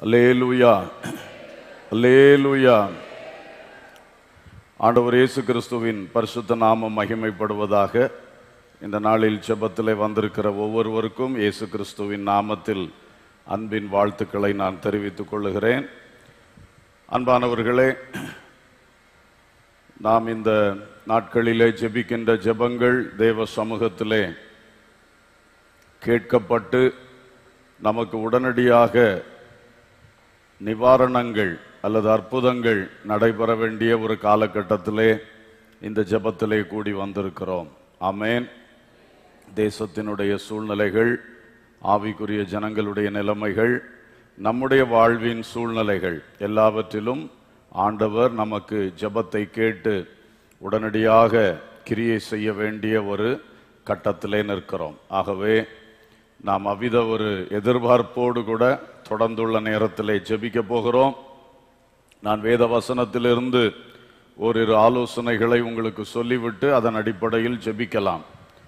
அல்லேலூயா அல்லேலூயா ஆண்டவர் இயேசு கிறிஸ்துவின் பரிசுத்த நாமம் மகிமைப்படுவதாக இந்த நாளில் ஜெபத்திலே வந்திருக்கிற ஒவ்வொருவருக்கும் இயேசு கிறிஸ்துவின் நாமத்தில் அன்பின் வாழ்த்துக்களை நான் தெரிவித்துக் கொள்ளுகிறேன் அன்பானவர்களே நாம் இந்த நாட்களிலே ஜெபிக்கின்ற ஜெபங்கள் தேவ சமூகத்திலே கேட்கப்பட்டு நமக்கு உடனடியாக நிவாரணங்கள் அல்லது அற்புதங்கள் நடைபெற வேண்டிய ஒரு காலகட்டத்திலே இந்த ஜெபத்திலே கூடி வந்திருக்கிறோம் ஆமென் தேசத்தினுடைய சூழ்நிலைகள் ஆவிக்குரிய ஜனங்களுடைய நிலைமைகள் நம்முடைய வாழ்வின் சூழ்நிலைகள் எல்லாவற்றிலும் ஆண்டவர் நமக்கு ஜெபத்தை கேட்டு உடனடியாக கிரியை செய்ய வேண்டிய ஒரு கட்டத்திலே நிற்கிறோம் ஆகவே நாம் அவ்வித ஒரு எதிர்பார்ப்போடு கூட தொடர்ந்துள்ள நேரத்திலே ஜெபிக்க போகிறோம் நான் வேத வசனத்திலிருந்து ஓரிரு ஆலோசனைகளை உங்களுக்கு சொல்லிவிட்டு அதன் அடிப்படையில் ஜெபிக்கலாம்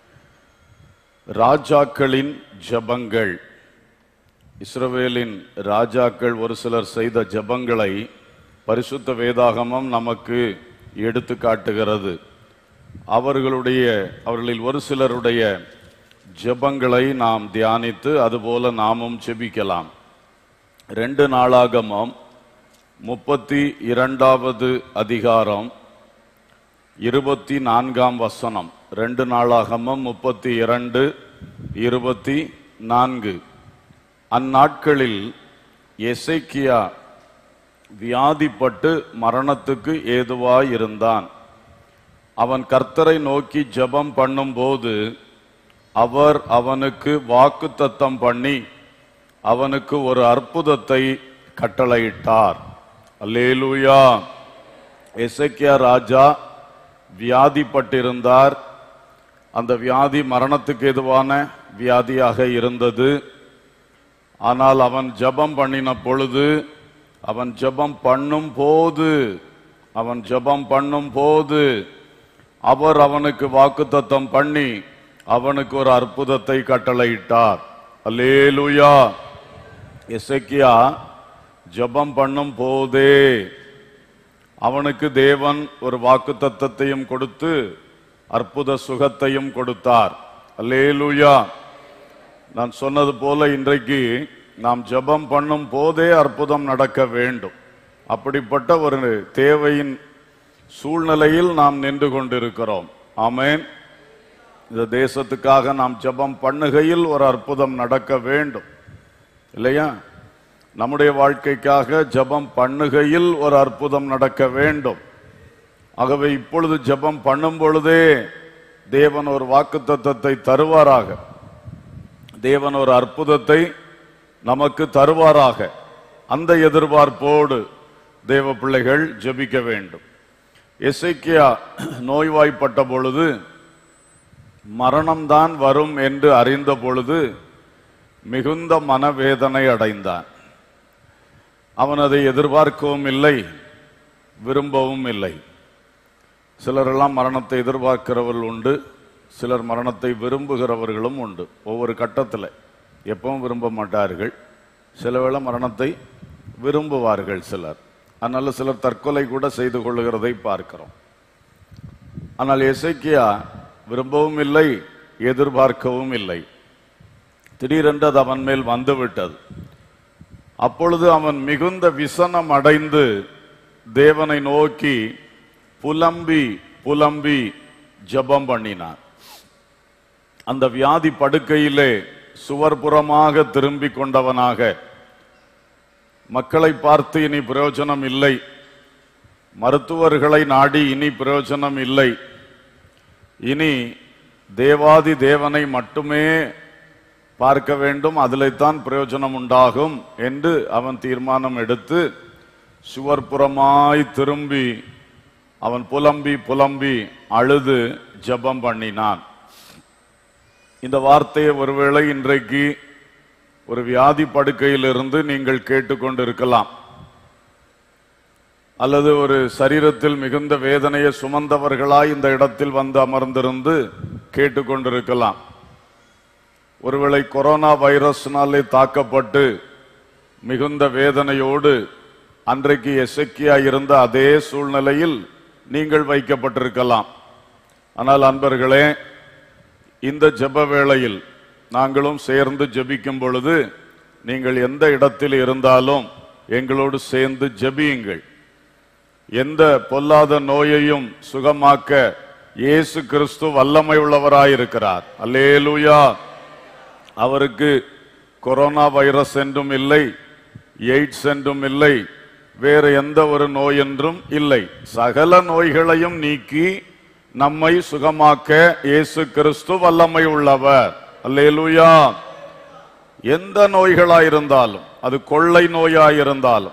ராஜாக்களின் ஜெபங்கள் இஸ்ரவேலின் ராஜாக்கள் ஒரு சிலர் செய்த ஜெபங்களை பரிசுத்த வேதாகமம் நமக்கு எடுத்து காட்டுகிறது அவர்களுடைய அவர்களில் ஒரு சிலருடைய ஜெபங்களை நாம் தியானித்து அதுபோல நாமும் ஜெபிக்கலாம் ரெண்டு நாளாகமம் முப்பத்தி இரண்டாவது அதிகாரம் இருபத்தி நான்காம் வசனம் ரெண்டு நாளாகமம் முப்பத்தி இரண்டு இருபத்தி நான்கு அந்நாட்களில் எசேக்கியா வியாதிப்பட்டு மரணத்துக்கு ஏதுவாயிருந்தான் அவன் கர்த்தரை நோக்கி ஜெபம் பண்ணும்போது அவர் அவனுக்கு வாக்குத்தத்தம் பண்ணி அவனுக்கு ஒரு அற்புதத்தை கட்டளையிட்டார் அல்லேலூயா எசேக்கியா ராஜா வியாதிப்பட்டிருந்தார் அந்த வியாதி மரணத்துக்கு எதுவான வியாதியாக இருந்தது ஆனால் அவன் ஜெபம் பண்ணின பொழுது அவன் ஜெபம் பண்ணும் போது அவன் ஜெபம் பண்ணும் போது அவர் அவனுக்கு வாக்குத்தத்தம் பண்ணி அவனுக்கு ஒரு அற்புதத்தை கட்டளையிட்டார் அல்லேலூயா எசேக்கியா ஜெபம் பண்ணும் போதே அவனுக்கு தேவன் ஒரு வாக்குத்தத்தத்தையும் கொடுத்து அற்புத சுகத்தையும் கொடுத்தார் அல்லேலூயா நான் சொன்னது போல இன்றைக்கு நாம் ஜெபம் பண்ணும் போதே அற்புதம் நடக்க வேண்டும் அப்படிப்பட்ட ஒரு தேவையின் சூழ்நிலையில் நாம் நின்று கொண்டிருக்கிறோம் ஆமென் இந்த தேசத்துக்காக நாம் ஜெபம் பண்ணுகையில் ஒரு அற்புதம் நடக்க வேண்டும் இல்லையா நம்முடைய வாழ்க்கைக்காக ஜெபம் பண்ணுகையில் ஒரு அற்புதம் நடக்க வேண்டும் ஆகவே இப்பொழுது ஜெபம் பண்ணும் பொழுதே தேவன் ஒரு வாக்குத்தத்தத்தை தருவாராக தேவன் ஒரு அற்புதத்தை நமக்கு தருவாராக அந்த எதிர்பார்ப்போடு தேவ பிள்ளைகள் ஜெபிக்க வேண்டும் எசைக்கியா நோய்வாய்ப்பட்ட பொழுது மரணம்தான் வரும் என்று அறிந்த பொழுது மிகுந்த மனவேதனை அடைந்தான் அவன் அதை எதிர்பார்க்கவும் இல்லை விரும்பவும் இல்லை சிலரெல்லாம் மரணத்தை எதிர்பார்க்கிறவர்கள் உண்டு சிலர் மரணத்தை விரும்புகிறவர்களும் உண்டு ஒவ்வொரு கட்டத்தில் எப்பவும் விரும்ப மாட்டார்கள் சில வேளை மரணத்தை விரும்புவார்கள் சிலர் அதனால சிலர் தற்கொலை கூட செய்து கொள்ளுகிறதை பார்க்கிறோம் ஆனால் எசைக்கியா விரும்பவும் இல்லை எதிர்பார்க்கவும் இல்லை திடீரென்று அது அவன் மேல் வந்துவிட்டது அப்பொழுது அவன் மிகுந்த விசனம் அடைந்து தேவனை நோக்கி புலம்பி புலம்பி ஜெபம் பண்ணினான் அந்த வியாதி படுக்கையிலே சுவர்புறமாக திரும்பி கொண்டவனாக மக்களை பார்த்து இனி பிரயோஜனம் இல்லை மருத்துவர்களை நாடி இனி பிரயோஜனம் இல்லை இனி தேவாதி தேவனை மட்டுமே பார்க்க வேண்டும் அதில்தான் பிரயோஜனம் உண்டாகும் என்று அவன் தீர்மானம் எடுத்து சுவர்புறமாய் திரும்பி அவன் புலம்பி புலம்பி அழுது ஜெபம் பண்ணினான் இந்த வார்த்தையை ஒருவேளை இன்றைக்கு ஒரு வியாதி படுக்கையிலிருந்து நீங்கள் கேட்டுக்கொண்டிருக்கலாம் அல்லது ஒரு சரீரத்தில் மிகுந்த வேதனையை சுமந்தவர்களாய் இந்த இடத்தில் வந்து அமர்ந்திருந்து கேட்டுக்கொண்டிருக்கலாம் ஒருவேளை கொரோனா வைரஸ்னாலே தாக்கப்பட்டு மிகுந்த வேதனையோடு அன்றைக்கு எசக்கியா இருந்த அதே சூழ்நிலையில் நீங்கள் வைக்கப்பட்டிருக்கலாம் ஆனால் அன்பர்களே இந்த ஜெப வேளையில் நாங்களும் சேர்ந்து ஜெபிக்கும் பொழுது நீங்கள் எந்த இடத்தில் இருந்தாலும் எங்களோடு சேர்ந்து ஜெபியுங்கள் எந்த பொல்லாத நோயையும் சுகமாக்க இயேசு கிறிஸ்து வல்லமை உள்ளவராயிருக்கிறார் அல்லேலூயா அவருக்கு கொரோனா வைரஸ் என்றும் இல்லை எய்ட்ஸ் என்றும் இல்லை வேறு எந்த ஒரு நோய் என்றும் இல்லை சகல நோய்களையும் நீக்கி நம்மை சுகமாக்க இயேசு கிறிஸ்து வல்லமை உள்ளவர் அல்லேலூயா எந்த நோய்களாயிருந்தாலும் அது கொள்ளை நோயாயிருந்தாலும்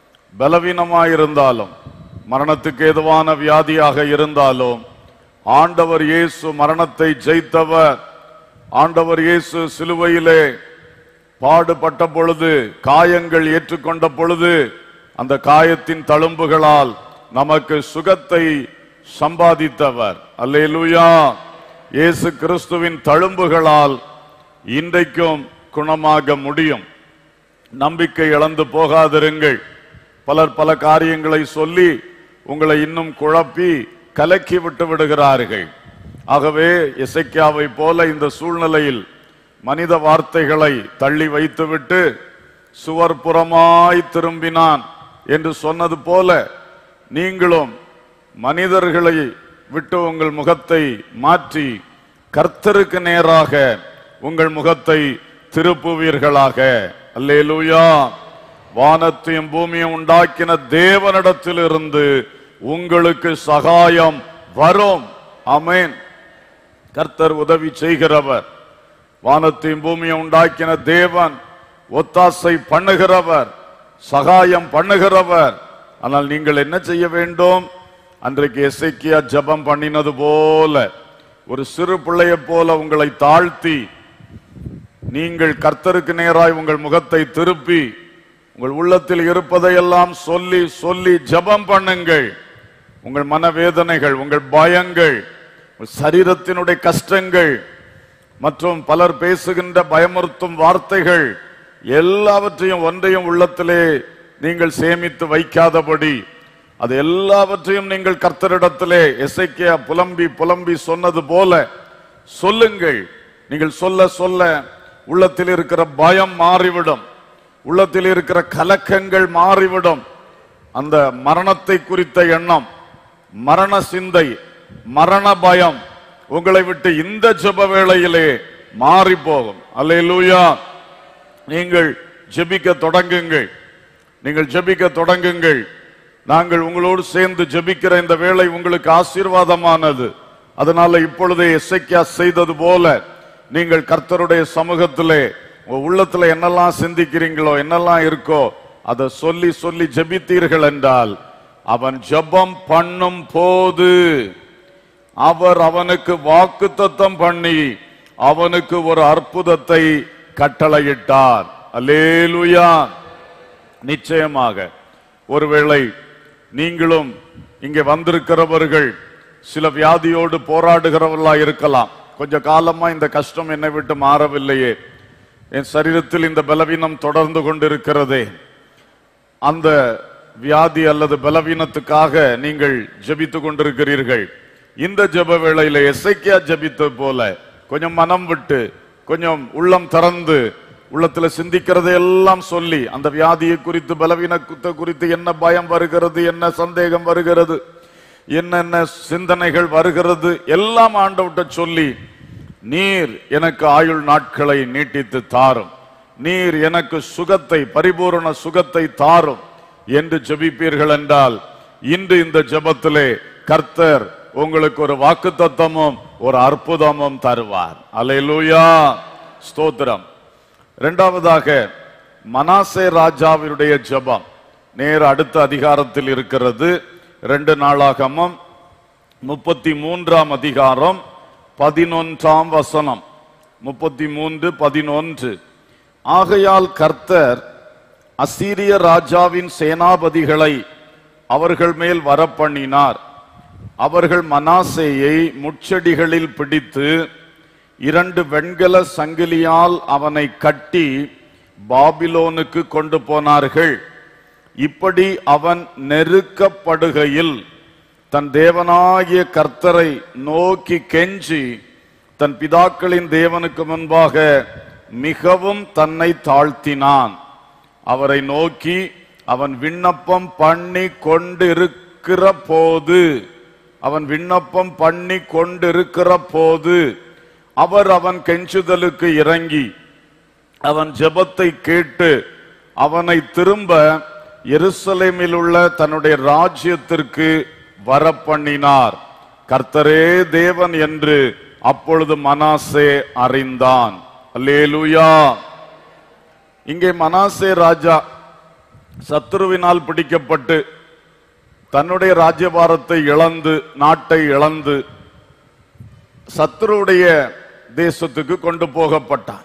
பலவீனமாயிருந்தாலும் மரணத்துக்கு ஏதுவான வியாதியாக இருந்தாலும் ஆண்டவர் இயேசு மரணத்தை ஜெயித்தவர் ஆண்டவர் இயேசு சிலுவையிலே பாடுபட்ட பொழுது காயங்கள் ஏற்றுக்கொண்ட பொழுது அந்த காயத்தின் தழும்புகளால் நமக்கு சுகத்தை சம்பாதித்தவர் அல்லேலூயா இயேசு கிறிஸ்துவின் தழும்புகளால் இன்றைக்கும் குணமாக முடியும் நம்பிக்கை இழந்து போகாதிருங்கள் பலர் பல காரியங்களை சொல்லி உங்களை இன்னும் குழப்பி கலக்கி விட்டு விடுகிறார்கள் ஆகவே இசைக்காவை போல இந்த சூழ்நிலையில் மனித வார்த்தைகளை தள்ளி வைத்துவிட்டு சுவர் புறமாய் திரும்பினான் என்று சொன்னது போல நீங்களும் மனிதர்களை விட்டு உங்கள் முகத்தை மாற்றி கர்த்தருக்கு நேராக உங்கள் முகத்தை திருப்புவீர்களாக அல்லேலூயா வானத்தையும் பூமியும் உண்டாக்கின தேவனிடத்திலிருந்து உங்களுக்கு சகாயம் வரும் ஆமென் கர்த்தர் உதவி செய்கிறவர் வானத்தையும் பூமியும் உண்டாக்கின தேவன் ஒத்தாசை பண்ணுகிறவர் சகாயம் பண்ணுகிறவர் ஆனால் நீங்கள் என்ன செய்ய வேண்டும் அன்றைக்கு எசைக்கியா ஜெபம் பண்ணினது போல ஒரு சிறு பிள்ளையைப் போல உங்களை தாழ்த்தி நீங்கள் கர்த்தருக்கு நேராய் உங்கள் முகத்தை திருப்பி உங்கள் உள்ளத்தில் இருப்பதையெல்லாம் சொல்லி சொல்லி ஜெபம் பண்ணுங்கள் உங்கள் மனவேதனைகள் உங்கள் பயங்கள் உங்கள் சரீரத்தினுடைய கஷ்டங்கள் மற்றும் பலர் பேசுகின்ற பயமுறுத்தும் வார்த்தைகள் எல்லாவற்றையும் ஒன்றையும் உள்ளத்திலே நீங்கள் சேமித்து வைக்காதபடி அது எல்லாவற்றையும் நீங்கள் கர்த்தரிடத்திலே எசைக்கியா புலம்பி புலம்பி சொன்னது போல சொல்லுங்கள் நீங்கள் சொல்ல சொல்ல உள்ளத்தில் இருக்கிற பயம் மாறிவிடும் உள்ளத்தில் இருக்கிற கலக்கங்கள் மாறிவிடும் அந்த மரணத்தை குறித்த எண்ணம் மரண சிந்தை மரண பயம் உங்களை விட்டு இந்த ஜெப வேளையிலே மாறி போகும் அல்லேலூயா நீங்கள் ஜெபிக்க தொடங்குங்கள் நீங்கள் ஜெபிக்க தொடங்குங்கள் நாங்கள் உங்களோடு சேர்ந்து ஜெபிக்கிற இந்த வேளை உங்களுக்கு ஆசீர்வாதமானது அதனால இப்பொழுதே எசைக்கியா செய்தது போல நீங்கள் கர்த்தருடைய சமூகத்திலே உங்க உள்ளத்துல என்னெல்லாம் சிந்திக்கிறீங்களோ என்னெல்லாம் இருக்கோ அதை சொல்லி சொல்லி ஜெபித்தீர்கள் என்றால் அவன் ஜெபம் பண்ணும் போது அவர் அவனுக்கு வாக்குத்தத்தம் பண்ணி அவனுக்கு ஒரு அற்புதத்தை கட்டளையிட்டார் அல்லேலூயா நிச்சயமாக ஒருவேளை நீங்களும் இங்கே வந்திருக்கிறவர்கள் சில வியாதியோடு போராடுகிறவர்களா இருக்கலாம் கொஞ்ச காலமா இந்த கஷ்டம் என்னை விட்டு மாறவில்லையே என் சரீரத்தில் இந்த பலவீனம் தொடர்ந்து கொண்டிருக்கிறதே அந்த வியாதி அல்லது பலவீனத்துக்காக நீங்கள் ஜெபித்துக் கொண்டிருக்கிறீர்கள் இந்த ஜெப வேளையில எசைக்கியா ஜெபித்தது போல கொஞ்சம் மனம் விட்டு கொஞ்சம் உள்ளம் திறந்து உள்ளத்துல சிந்திக்கிறதை எல்லாம் சொல்லி அந்த வியாதியை குறித்து பலவீனத்தை குறித்து என்ன பயம் வருகிறது என்ன சந்தேகம் வருகிறது என்னென்ன சிந்தனைகள் வருகிறது எல்லாம் ஆண்டவட்ட சொல்லி நீர் எனக்கு ஆயுள் நாட்களை நீட்டித்து தாரும் நீர் எனக்கு சுகத்தை பரிபூரண சுகத்தை தாரும் என்று ஜெபிப்பீர்கள் என்றால் இன்று இந்த ஜெபத்திலே கர்த்தர் உங்களுக்கு ஒரு வாக்குத்தத்தமும் ஒரு அற்புதமும் தருவார் அல்லேலூயா ஸ்தோத்திரம் இரண்டாவதாக மனாசே ராஜாவினுடைய ஜெபம் நேர் அடுத்த அதிகாரத்தில் இருக்கிறது ரெண்டு நாளாகமும் முப்பத்தி மூன்றாம் அதிகாரம் பதினொன்றாம் வசனம் முப்பத்தி மூன்று பதினொன்று ஆகையால் கர்த்தர் அசீரிய ராஜாவின் சேனாபதிகளை அவர்கள் மேல் வரப்பண்ணினார் அவர்கள் மனாசேயை முட்செடிகளில் பிடித்து இரண்டு வெண்கல சங்கிலியால் அவனை கட்டி பாபிலோனுக்கு கொண்டு போனார்கள் இப்படி அவன் நெருக்கப்படுகையில் தன் தேவனாகிய கர்த்தரை நோக்கி கெஞ்சி தன் பிதாக்களின் தேவனுக்கு முன்பாக மிகவும் தன்னை தாழ்த்தினான் அவரை நோக்கி அவன் விண்ணப்பம் பண்ணி கொண்டிருக்கிற போது அவன் விண்ணப்பம் பண்ணி கொண்டிருக்கிற போது அவர் அவன் கெஞ்சுதலுக்கு இறங்கி அவன் ஜெபத்தை கேட்டு அவனை திரும்ப எருசலேமில் உள்ள தன்னுடைய ராஜ்யத்திற்கு வரப்பண்ணினார் கர்த்தரே தேவன் என்று அப்பொழுது மனாசே அறிந்தான் அல்லேலூயா இங்கே மனாசே ராஜா சத்துருவினால் பிடிக்கப்பட்டு தன்னுடைய ராஜ்யபாரத்தை இழந்து நாட்டை இழந்து சத்துருவுடைய தேசத்துக்கு கொண்டு போகப்பட்டான்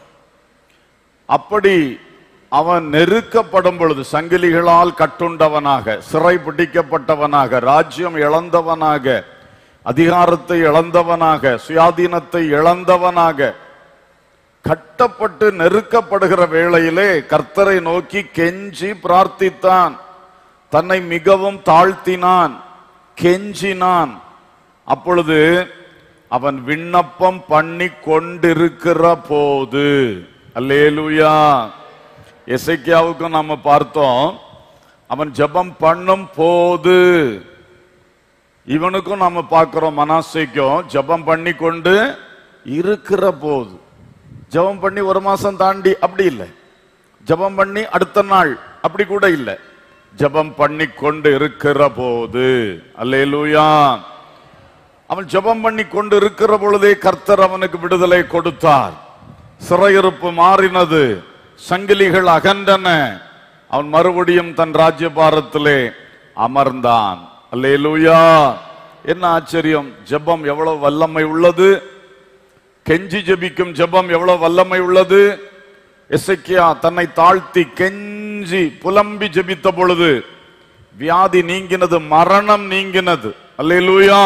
அப்படி அவன் நெருக்கப்படும் பொழுது சங்கிலிகளால் கட்டுண்டவனாக சிறை பிடிக்கப்பட்டவனாக ராஜ்யம் இழந்தவனாக அதிகாரத்தை இழந்தவனாக சுயாதீனத்தை இழந்தவனாக கட்டப்பட்டு நெருக்கப்படுகிற வேளையிலே கர்த்தரை நோக்கி கெஞ்சி பிரார்த்தித்தான் தன்னை மிகவும் தாழ்த்தினான் கெஞ்சினான் அப்பொழுது அவன் விண்ணப்பம் பண்ணி கொண்டிருக்கிற போது அல்லேலூயா எசைக்கியாவுக்கும் நாம பார்த்தோம் அவன் ஜெபம் பண்ணும் போது இவனுக்கும் நாம பார்க்கிறோம் மனாசைக்கும் ஜெபம் பண்ணி கொண்டு இருக்கிற போது ஜெபம் பண்ணி ஒரு மாசம் தாண்டி அப்படி இல்லை ஜெபம் பண்ணி அடுத்த நாள் அப்படி கூட இல்லை ஜெபம் பண்ணி கொண்டு இருக்கிற போது அல்லேலூயா அவன் ஜெபம் பண்ணி கொண்டு இருக்கிற பொழுதே கர்த்தர் அவனுக்கு விடுதலை கொடுத்தார் சிறையிருப்பு மாறினது சங்கிலிகள் அகன்றன அவன் மறுபடியும் தன் ராஜ்யபாரத்திலே அமர்ந்தான் அல்லேலூயா என்ன ஆச்சரியம் ஜெபம் எவ்வளவு வல்லமை உள்ளது கெஞ்சி ஜெபிக்கும் ஜெபம் எவ்வளவு வல்லமை உள்ளது எசக்கியா தன்னை தாழ்த்தி கெஞ்சி புலம்பி ஜெபித்த பொழுது வியாதி நீங்கினது மரணம் நீங்கினது அல்லேலூயா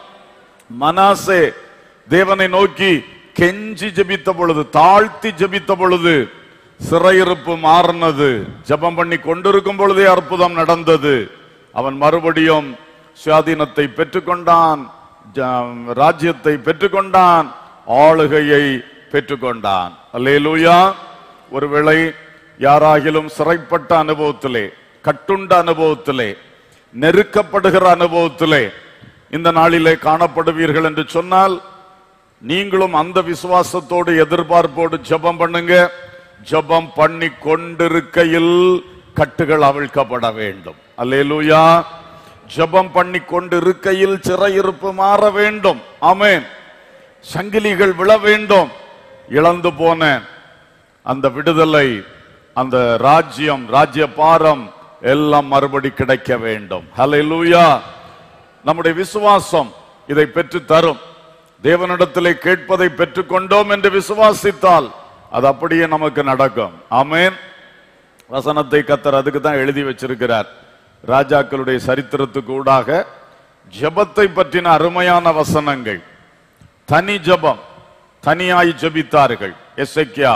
மனாசே தேவனை நோக்கி கெஞ்சி ஜெபித்த பொழுது தாழ்த்தி ஜெபித்த பொழுது சிறையிருப்பு மாறினது ஜெபம் பண்ணி கொண்டிருக்கும் பொழுதே அற்புதம் நடந்தது அவன் மறுபடியும் சுயாதீனத்தை பெற்றுக்கொண்டான் ஜ- ராஜ்யத்தை பெற்றுக்கொண்டான் ஆளுகையை பெற்றுக்கொண்டான் அல்லேலூயா ஒருவேளை யாராகிலும் சிறைப்பட்ட அனுபவத்திலே கட்டுண்ட அனுபவத்திலே நெருக்கப்படுகிற அனுபவத்திலே இந்த நாளிலே காணப்படுவீர்கள் என்று சொன்னால் நீங்களும் அந்த விசுவாசத்தோடு எதிர்பார்ப்போடு ஜெபம் பண்ணுங்க ஜெபம் பண்ணி கொண்டிருக்கையில் கட்டுகள் அவிழ்க்கப்பட வேண்டும் அல்லேலூயா ஜெபம் பண்ணி கொண்டிருக்கையில் சிறையிருப்பு மாற வேண்டும் ஆமென் சங்கிலிகள் விழ வேண்டும் இழந்து போன அந்த விடுதலை அந்த ராஜ்யம் ராஜ்ய பாரம் எல்லாம் மறுபடி கிடைக்க வேண்டும் ஹalleluya நம்முடைய விசுவாசம் இதை பெற்று தரும் தேவனிடத்திலே கேட்பதை பெற்றுக்கொண்டோம் என்று விசுவாசித்தால் அது அப்படியே நமக்கு நடக்கும் ஆமென் வசனத்தை கத்தர் அதுக்கு தான் எழுதி வச்சிருக்கிறார் ராஜாக்களுடைய சரித்திரத்துக்கு ஊடாக ஜெபத்தை பற்றின அருமையான வசனங்கள் தனி ஜெபம் தனியாய் ஜெபித்தார்கள் எசேக்கியா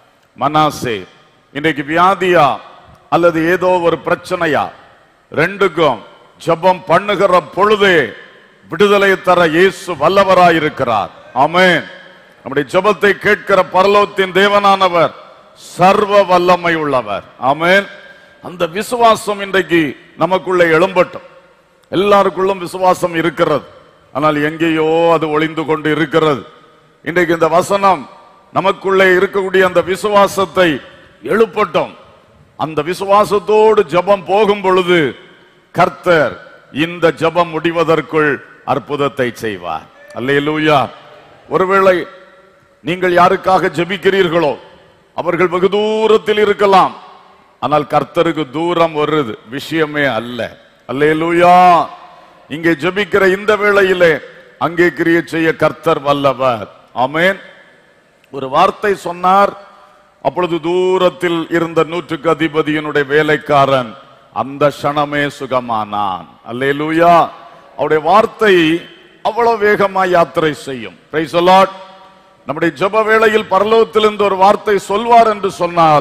மனாசே இன்றைக்கு வியாதியா அல்லது ஏதோ ஒரு பிரச்சனையா ரெண்டுக்கும் ஜெபம் பண்ணுகிற பொழுதே விடுதலை தர இயேசு வல்லவராயிருக்கிறார் ஆமென் நம்முடைய ஜெபத்தை கேட்கிற பரலோகத்தின் தேவனானவர் சர்வ வல்லமை உள்ளவர் ஆமென் அந்த விசுவாசம் இன்றைக்கு நமக்குள்ளே எழும்பட்டும் எல்லாருக்குள்ளும் விசுவாசம் இருக்கிறது ஆனால் எங்கேயோ அது ஒளிந்து கொண்டு இருக்கிறது இன்றைக்கு இந்த வசனம் நமக்குள்ளே இருக்கக்கூடிய அந்த விசுவாசத்தை எழுப்பட்டும் அந்த விசுவாசத்தோடு ஜெபம் போகும் பொழுது கர்த்தர் இந்த ஜெபம் முடிவதற்குள் அற்புதத்தை செய்வார் அல்லேலூயா ஒருவேளை நீங்கள் யாருக்காக ஜெபிக்கிறீர்களோ அவர்கள் வெகு தூரத்தில் இருக்கலாம் ஆனால் கர்த்தருக்கு தூரம் ஒரு விஷயமே அல்ல அல்லேலூயா இங்கே ஜெபிக்கிற இந்த வேளையிலே அங்கே கிரியை செய்ய கர்த்தர் வல்லவர் ஆமென் ஒரு வார்த்தை சொன்னார் அப்பொழுது தூரத்தில் இருந்த நூற்றுக்கு அதிபதியினுடைய வேலைக்காரன் அந்த க்ஷணமே சுகமானான் அல்லேலூயா அவருடைய வார்த்தை அவ்வளவு வேகமா யாத்திரை செய்யும் Praise the Lord. நம்முடைய ஜெப வேளையில் பரலோகத்திலிருந்து ஒரு வார்த்தை சொல்வார் என்று சொன்னால்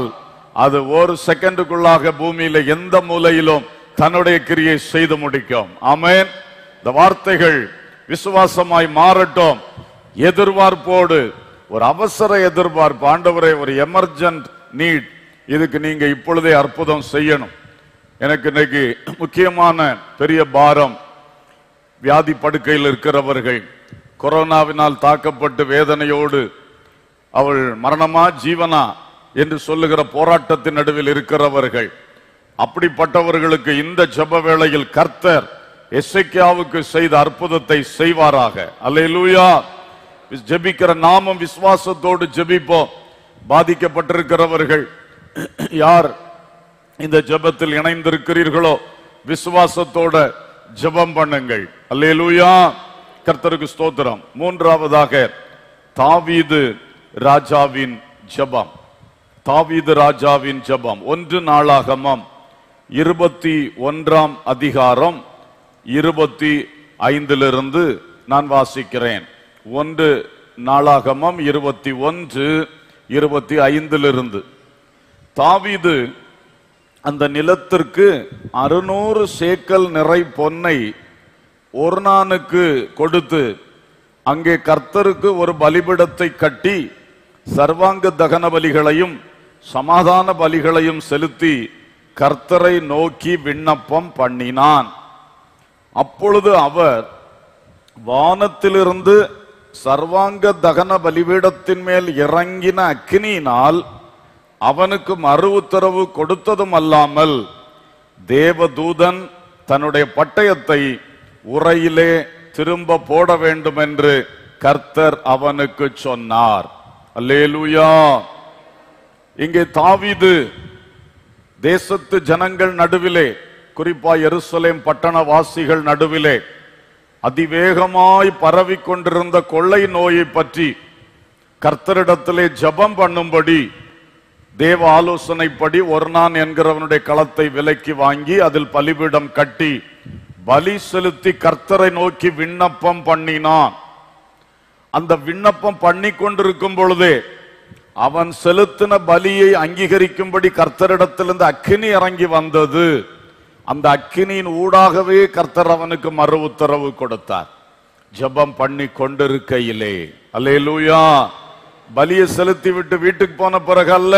அது ஒரு செகண்டுக்குள்ளாக பூமியில எந்த மூலையிலும் தன்னுடைய கிரியை செய்து முடிக்கும் ஆமென் இந்த வார்த்தைகள் விசுவாசமாய் மாறட்டும் எதிர்பார்ப்போடு ஒரு அவசர எதிர்பார்ப்பு ஆண்டவரே ஒரு எமர்ஜென்ட் நீட் இதுக்கு நீங்க இப்பொழுதே அற்புதம் செய்யணும் எனக்கு இன்னைக்கு முக்கியமான பெரிய பாரம் வியாதி படுக்கையில் இருக்கிறவர்கள் கொரோனாவினால் தாக்கப்பட்டு வேதனையோடு அவள் மரணமா ஜீவனா என்று சொல்லுகிற போராட்டத்தின் நடுவில் இருக்கிறவர்கள் அப்படிப்பட்டவர்களுக்கு இந்த ஜெப வேளையில் கர்த்தர் எசைக்கியாவுக்கு செய்த அற்புதத்தை செய்வாராக அல்லேலூயா ஜெபிக்கிற நாமம் விசுவாசத்தோடு ஜெபிப்போம் பாதிக்கப்பட்டிருக்கிறவர்கள் யார் இந்த ஜெபத்தில் இணைந்திருக்கிறீர்களோ விசுவாசத்தோட ஜெபம் பண்ணுங்கள் அல்லேலூயா கர்த்தருக்கு ஸ்தோத்திரம் மூன்றாவதாக தாவீது ராஜாவின் ஜெபம் தாவீது ராஜாவின் ஜெபம் ஒன்று நாளாகமம் இருபத்தி ஒன்றாம் அதிகாரம் இருபத்தி ஐந்திலிருந்து நான் வாசிக்கிறேன் ஒன்று நாளாகமம் இருபத்தி ஒன்று இருபத்தி ஐந்திலிருந்து தாவீது அந்த நிலத்திற்கு அறுநூறு சேக்கல் நிறை பொன்னை ஒர்னானுக்கு கொடுத்து அங்கே கர்த்தருக்கு ஒரு பலிபிடத்தை கட்டி சர்வாங்க தகன பலிகளையும் சமாதான பலிகளையும் செலுத்தி கர்த்தரை நோக்கி விண்ணப்பம் பண்ணினான் அப்பொழுது அவர் வானத்திலிருந்து சர்வாங்க தகன பலிபீடத்தின் மேல் இறங்கின அக்கினியினால் அவனுக்கு மறு உத்தரவு கொடுத்ததும் அல்லாமல் தேவதூதன் தன்னுடைய பட்டயத்தை உரையிலே திரும்ப போட வேண்டும் என்று கர்த்தர் அவனுக்கு சொன்னார் அல்லேலூயா இங்கே தாவீது தேசத்து ஜனங்கள் நடுவிலே குறிப்பா எருசலேம் பட்டண வாசிகள் நடுவிலே அதிவேகமாய் பரவிக் கொண்டிருந்த கொள்ளை நோயை பற்றி கர்த்தரிடத்திலே ஜெபம் பண்ணும்படி தேவ ஆலோசனைப்படி ஒர்னான் என்கிறவனுடைய களத்தை விலைக்கு வாங்கி அதில் பலிபீடம் கட்டி பலி செலுத்தி கர்த்தரை நோக்கி விண்ணப்பம் பண்ணினான் அந்த விண்ணப்பம் பண்ணி கொண்டிருக்கும் பொழுதே அவன் செலுத்தின பலியை அங்கீகரிக்கும்படி கர்த்தரிடத்திலிருந்து அக்கினி இறங்கி வந்தது அந்த அக்கினியின் ஊடாகவே கர்த்தர் அவனுக்கு மறு உத்தரவு கொடுத்தார் ஜெபம் பண்ணி கொண்டிருக்கையிலே அல்லேலூயா பலியை செலுத்தி விட்டு வீட்டுக்கு போன பிறகு அல்ல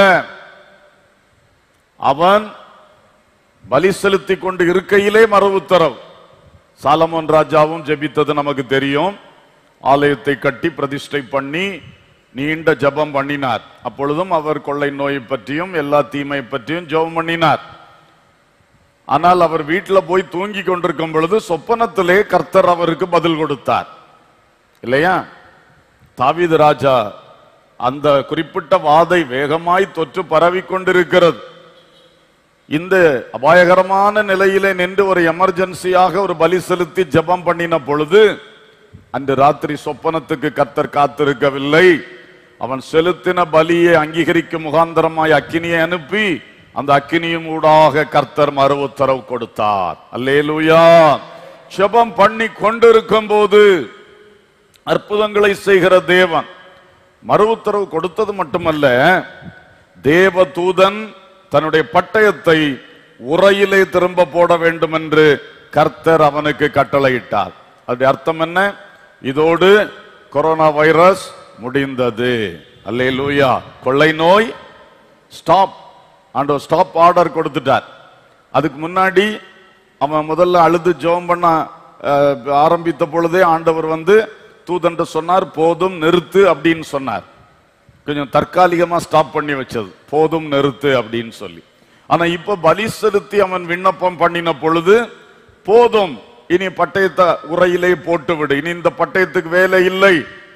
அவன் பலி செலுத்தி கொண்டு இருக்கையிலே மறு உத்தரவு சாலமோன் ராஜாவும் ஜெபித்தது நமக்கு தெரியும் ஆலயத்தை கட்டி பிரதிஷ்டை பண்ணி நீண்ட ஜெபம் பண்ணினார் அப்பொழுதும் அவர் கொள்ளை நோயை பற்றியும் எல்லா தீமை பற்றியும் ஜெபம் பண்ணினார் ஆனால் அவர் வீட்டில் போய் தூங்கி கொண்டிருக்கும் பொழுது சொப்பனத்திலே கர்த்தர் அவருக்கு பதில் கொடுத்தார் இல்லையா தாவீது ராஜா அந்த குறிப்பிட்ட வாதை வேகமாய் தொற்று பரவி கொண்டிருக்கிறது இந்த அபாயகரமான நிலையிலே நின்று ஒரு எமர்ஜென்சியாக ஒரு பலி செலுத்தி ஜெபம் பண்ணின பொழுது அன்று ராத்திரி சொப்பனத்துக்கு கர்த்தர் காத்திருக்கவில்லை அவன் செலுத்தின பலியை அங்கீகரிக்கும் முகாந்தரமாய் அக்கினியை அனுப்பி அந்த அக்கினியும் ஊடாக கர்த்தர் மறு உத்தரவு கொடுத்தார் அல்லேலூயா ஜெபம் பண்ணி கொண்டிருக்கும் போது அற்புதங்களை செய்கிற தேவன் மறு உத்தரவு கொடுத்தது மட்டுமல்ல தேவ தூதன் தன்னுடைய பட்டயத்தை உரையிலே திரும்ப போட வேண்டும் என்று கர்த்தர் அவனுக்கு கட்டளையிட்டார் அது அர்த்தம் என்ன இதோடு கொரோனா வைரஸ் முடிந்தது அல்லேலூயா கொள்ளை நோய் ஸ்டாப் ஆண்டவர் ஸ்டாப் ஆர்டர் கொடுத்துட்டார் அதுக்கு முன்னாடி அவன் முதல்ல அழுது ஜெபம் பண்ண அஹ், ஆரம்பித்த பொழுதே ஆண்டவர் வந்து தூதன்ட்ட சொன்னார் போதும் நிறுத்து அப்படின்னு சொன்னார் கொஞ்சம் தற்காலிகமா ஸ்டாப் பண்ணி வச்சது போதும் நிறுத்து அப்படின்னு சொல்லி ஆனா இப்ப பலி செலுத்தி அவன் விண்ணப்பம் பண்ணின பொழுது போதும் இனி பட்டயத்தை உரையிலே போட்டு விடு இனி இந்த பட்டயத்துக்கு வேலை இல்லை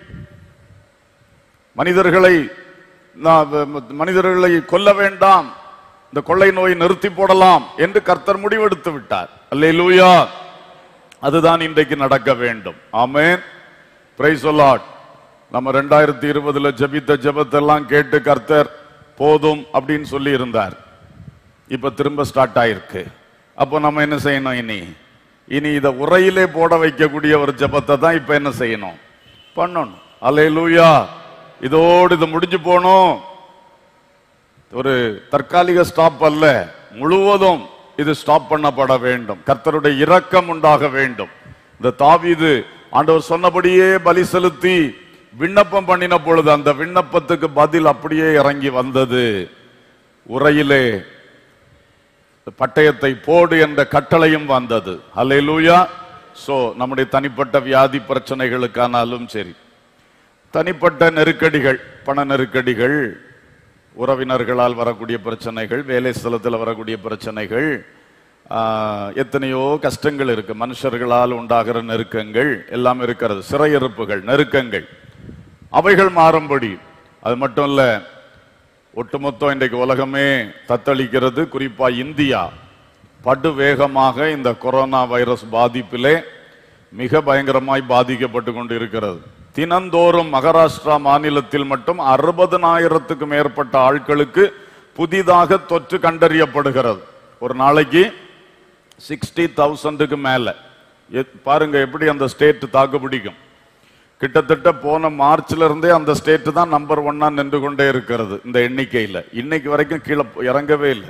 மனிதர்களை நான் வ- மனிதர்களை கொல்ல வேண்டாம் இந்த கொள்ளை நோயை நிறுத்தி போடலாம் என்று கர்த்தர் முடிவெடுத்து விட்டார் அல்லேலூயா அதுதான் இன்றைக்கு நடக்க வேண்டும் ஆமென் பிரைஸ் லார்ட் நம்ம ரெண்டாயிரத்தி இருபதுல ஜெபித்த ஜெபத்தெல்லாம் கேட்டு கர்த்தர் போதும் அப்படின்னு சொல்லி இருந்தார் இப்ப திரும்ப ஸ்டார்ட் ஆயிருக்கு அப்போ நம்ம என்ன செய்யணும் இனி இனி இத உரையிலே போட வைக்கக்கூடிய ஒரு ஜெபத்தை தான் இப்ப என்ன செய்யணும் பண்ணணும் அல்லேலூயா இதோடு இது முடிஞ்சு போகணும் ஒரு தற்காலிக ஸ்டாப் அல்ல முழுவதும் இது ஸ்டாப் பண்ணப்பட வேண்டும் கர்த்தருடைய இரக்கம் உண்டாக வேண்டும் இந்த தாவீது ஆண்டவர் சொன்னபடியே பலி செலுத்தி விண்ணப்பம் பண்ணின பொழுது அந்த விண்ணப்பத்துக்கு பதில் அப்படியே இறங்கி வந்தது உரையிலே பட்டயத்தை போடு என்ற கட்டளையும் வந்தது அல்லேலூயா சோ நம்முடைய தனிப்பட்ட வியாதி பிரச்சனைகளுக்கானாலும் சரி தனிப்பட்ட நெருக்கடிகள் பண நெருக்கடிகள் உறவினர்களால் வரக்கூடிய பிரச்சனைகள் வேலை ஸ்தலத்தில் வரக்கூடிய பிரச்சனைகள் ஆஹ், எத்தனையோ கஷ்டங்கள் இருக்கு மனுஷர்களால் உண்டாகிற நெருக்கங்கள் எல்லாம் இருக்கிறது சிறையிருப்புகள் நெருக்கங்கள் அவைகள் மாறும்படி அது மட்டும் இல்ல ஒட்டுமொத்தம் இன்றைக்கு உலகமே தத்தளிக்கிறது குறிப்பா இந்தியா படு வேகமாக இந்த கொரோனா வைரஸ் பாதிப்பிலே மிக பயங்கரமாய் பாதிக்கப்பட்டு கொண்டு இருக்கிறது தினந்தோறும் மகாராஷ்டிரா மாநிலத்தில் மட்டும் அறுபதனாயிரத்துக்கு மேற்பட்ட ஆட்களுக்கு புதிதாக தொற்று கண்டறியப்படுகிறது ஒரு நாளைக்கு சிக்ஸ்டி தௌசண்டுக்கு மேல எத்- பாருங்க எப்படி அந்த ஸ்டேட் தாக்கு பிடிக்கும் கிட்டத்தட்ட போன மார்ச்ல இருந்தே அந்த ஸ்டேட் தான் நம்பர் ஒன்னா நின்று கொண்டே இருக்கிறது இந்த எண்ணிக்கையில இன்னைக்கு வரைக்கும் கீழே போ- இறங்கவே இல்லை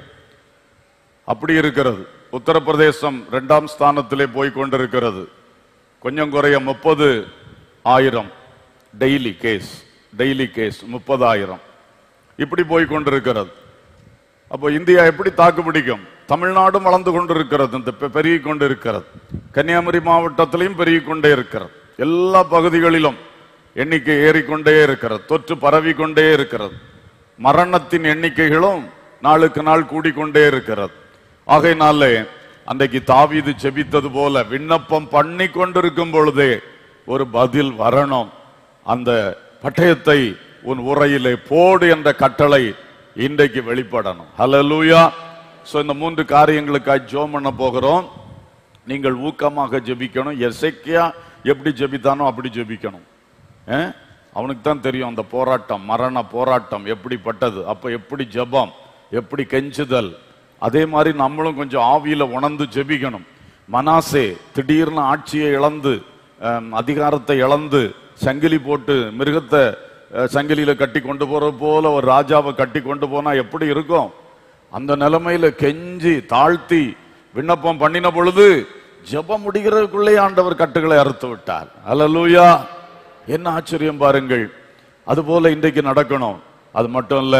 அப்படி இருக்கிறது உத்தரப்பிரதேசம் இரண்டாம் ஸ்தானத்திலே போய் கொண்டிருக்கிறது கொஞ்சம் குறைய முப்பது ஆயிரம் டெய்லி கேஸ் டெய்லி கேஸ் முப்பதாயிரம் இப்படி போய் கொண்டிருக்கிறது அப்போ இந்தியா எப்படி தாக்கு பிடிக்கும் தமிழ்நாடும் வளர்ந்து கொண்டிருக்கிறது இந்த பெ- பெருகி கொண்டிருக்கிறது கன்னியாகுமரி மாவட்டத்திலையும் பெருகி கொண்டே இருக்கிறது எல்லா பகுதிகளிலும் எண்ணிக்கை ஏறிக்கொண்டே இருக்கிறது தொற்று பரவி கொண்டே இருக்கிறது மரணத்தின் எண்ணிக்கைகளும் நாளுக்கு நாள் கூடிக்கொண்டே இருக்கிறது ஆகையினாலே அன்றைக்கு தாவீது ஜெபித்தது போல விண்ணப்பம் பண்ணி கொண்டிருக்கும் பொழுதே ஒரு பதில் வரணும் அந்த பட்டயத்தை உன் உரையிலே போடு என்ற கட்டளை இன்றைக்கு வெளிப்படணும் ஹalleluya சோ இந்த மூன்று காரியங்களுக்காக ஜெபம் பண்ண போகிறோம் நீங்கள் ஊக்கமாக ஜெபிக்கணும் எசேக்கியா எப்படி ஜெபித்தானோ அப்படி ஜெபிக்கணும் ஆ? அவனுக்கு தான் தெரியும் அந்த போராட்டம் மரண போராட்டம் எப்படிப்பட்டது அப்ப எப்படி ஜெபம் எப்படி கெஞ்சுதல் அதே மாதிரி நம்மளும் கொஞ்சம் ஆவியில உணர்ந்து ஜெபிக்கணும் மனாசே திடீர்னு ஆட்சியை இழந்து ஆம், அதிகாரத்தை இழந்து சங்கிலி போட்டு மிருகத்தை அஹ், சங்கிலியில கட்டி கொண்டு போறது போல ஒரு ராஜாவை கட்டி கொண்டு போனா எப்படி இருக்கும் அந்த நிலைமையில கெஞ்சி தாழ்த்தி விண்ணப்பம் பண்ணின பொழுது ஜெபம் முடிகிறதுக்குள்ளே ஆண்டவர் கட்டுகளை அறுத்து விட்டார் அல்லேலூயா என்ன ஆச்சரியம் பாருங்கள் அதுபோல இன்றைக்கு நடக்கணும் அது மட்டும் இல்ல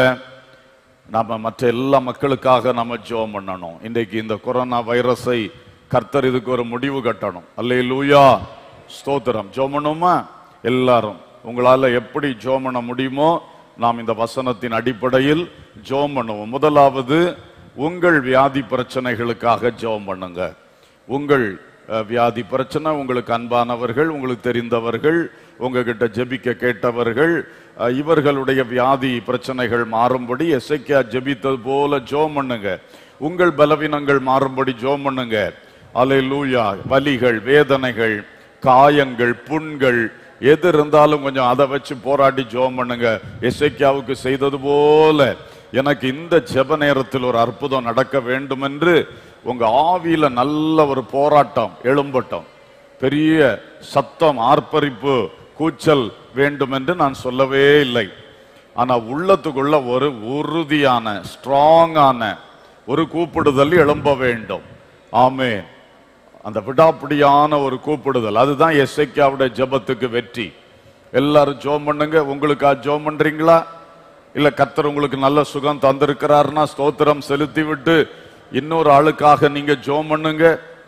நாம மற்ற எல்லா மக்களுக்காக நம்ம ஜெபம் பண்ணணும் இன்றைக்கு இந்த கொரோனா வைரஸை கர்த்தர் இதுக்கு ஒரு முடிவு கட்டணும் அல்லேலூயா ஸ்தோத்திரம் ஜெபம் பண்ணுமா எல்லாரும் உங்களால எப்படி ஜெபம் பண்ண முடியுமோ நாம் இந்த வசனத்தின் அடிப்படையில் ஜெபம் பண்ணுவோம் முதலாவது உங்கள் வியாதி பிரச்சனைகளுக்காக ஜெபம் பண்ணுங்க உங்கள் அஹ், வியாதி பிரச்சனை உங்களுக்கு அன்பானவர்கள் உங்களுக்கு தெரிந்தவர்கள் உங்ககிட்ட ஜெபிக்க கேட்டவர்கள் அஹ், இவர்களுடைய வியாதி பிரச்சனைகள் மாறும்படி எசைக்கா ஜெபித்தது போல ஜோம் பண்ணுங்க உங்கள் பலவீனங்கள் மாறும்படி ஜோம் பண்ணுங்க அல்லேலூயா வலிகள் வேதனைகள் காயங்கள் புண்கள் எது இருந்தாலும் கொஞ்சம் அதை வச்சு போராடி ஜோம் பண்ணுங்க எசைக்கியாவுக்கு செய்தது போல எனக்கு இந்த ஜெப நேரத்தில் ஒரு அற்புதம் நடக்க வேண்டும் என்று உங்க ஆவியில நல்ல ஒரு போராட்டம் எழும்பட்டும் பெரிய சத்தம் ஆர்ப்பரிப்பு கூச்சல் வேண்டும் என்று நான் சொல்லவே இல்லை ஆனா உள்ளத்துக்குள்ள ஒரு உறுதியான ஸ்ட்ராங்கான ஒரு கூப்பிடுதல் எழும்ப வேண்டும் ஆமே அந்த விடாப்பிடியான ஒரு கூப்பிடுதல் அதுதான் எஸ்ஐக்காவுடைய ஜெபத்துக்கு வெற்றி எல்லாரும் ஜோம் பண்ணுங்க உங்களுக்கா ஜோம் பண்றீங்களா இல்ல கர்த்தர் உங்களுக்கு நல்ல சுகம் தந்திருக்கிறாருன்னா ஸ்தோத்திரம் செலுத்தி விட்டு இன்னொரு ஆளுக்காக நீங்க ஜோம் பண்ணுங்க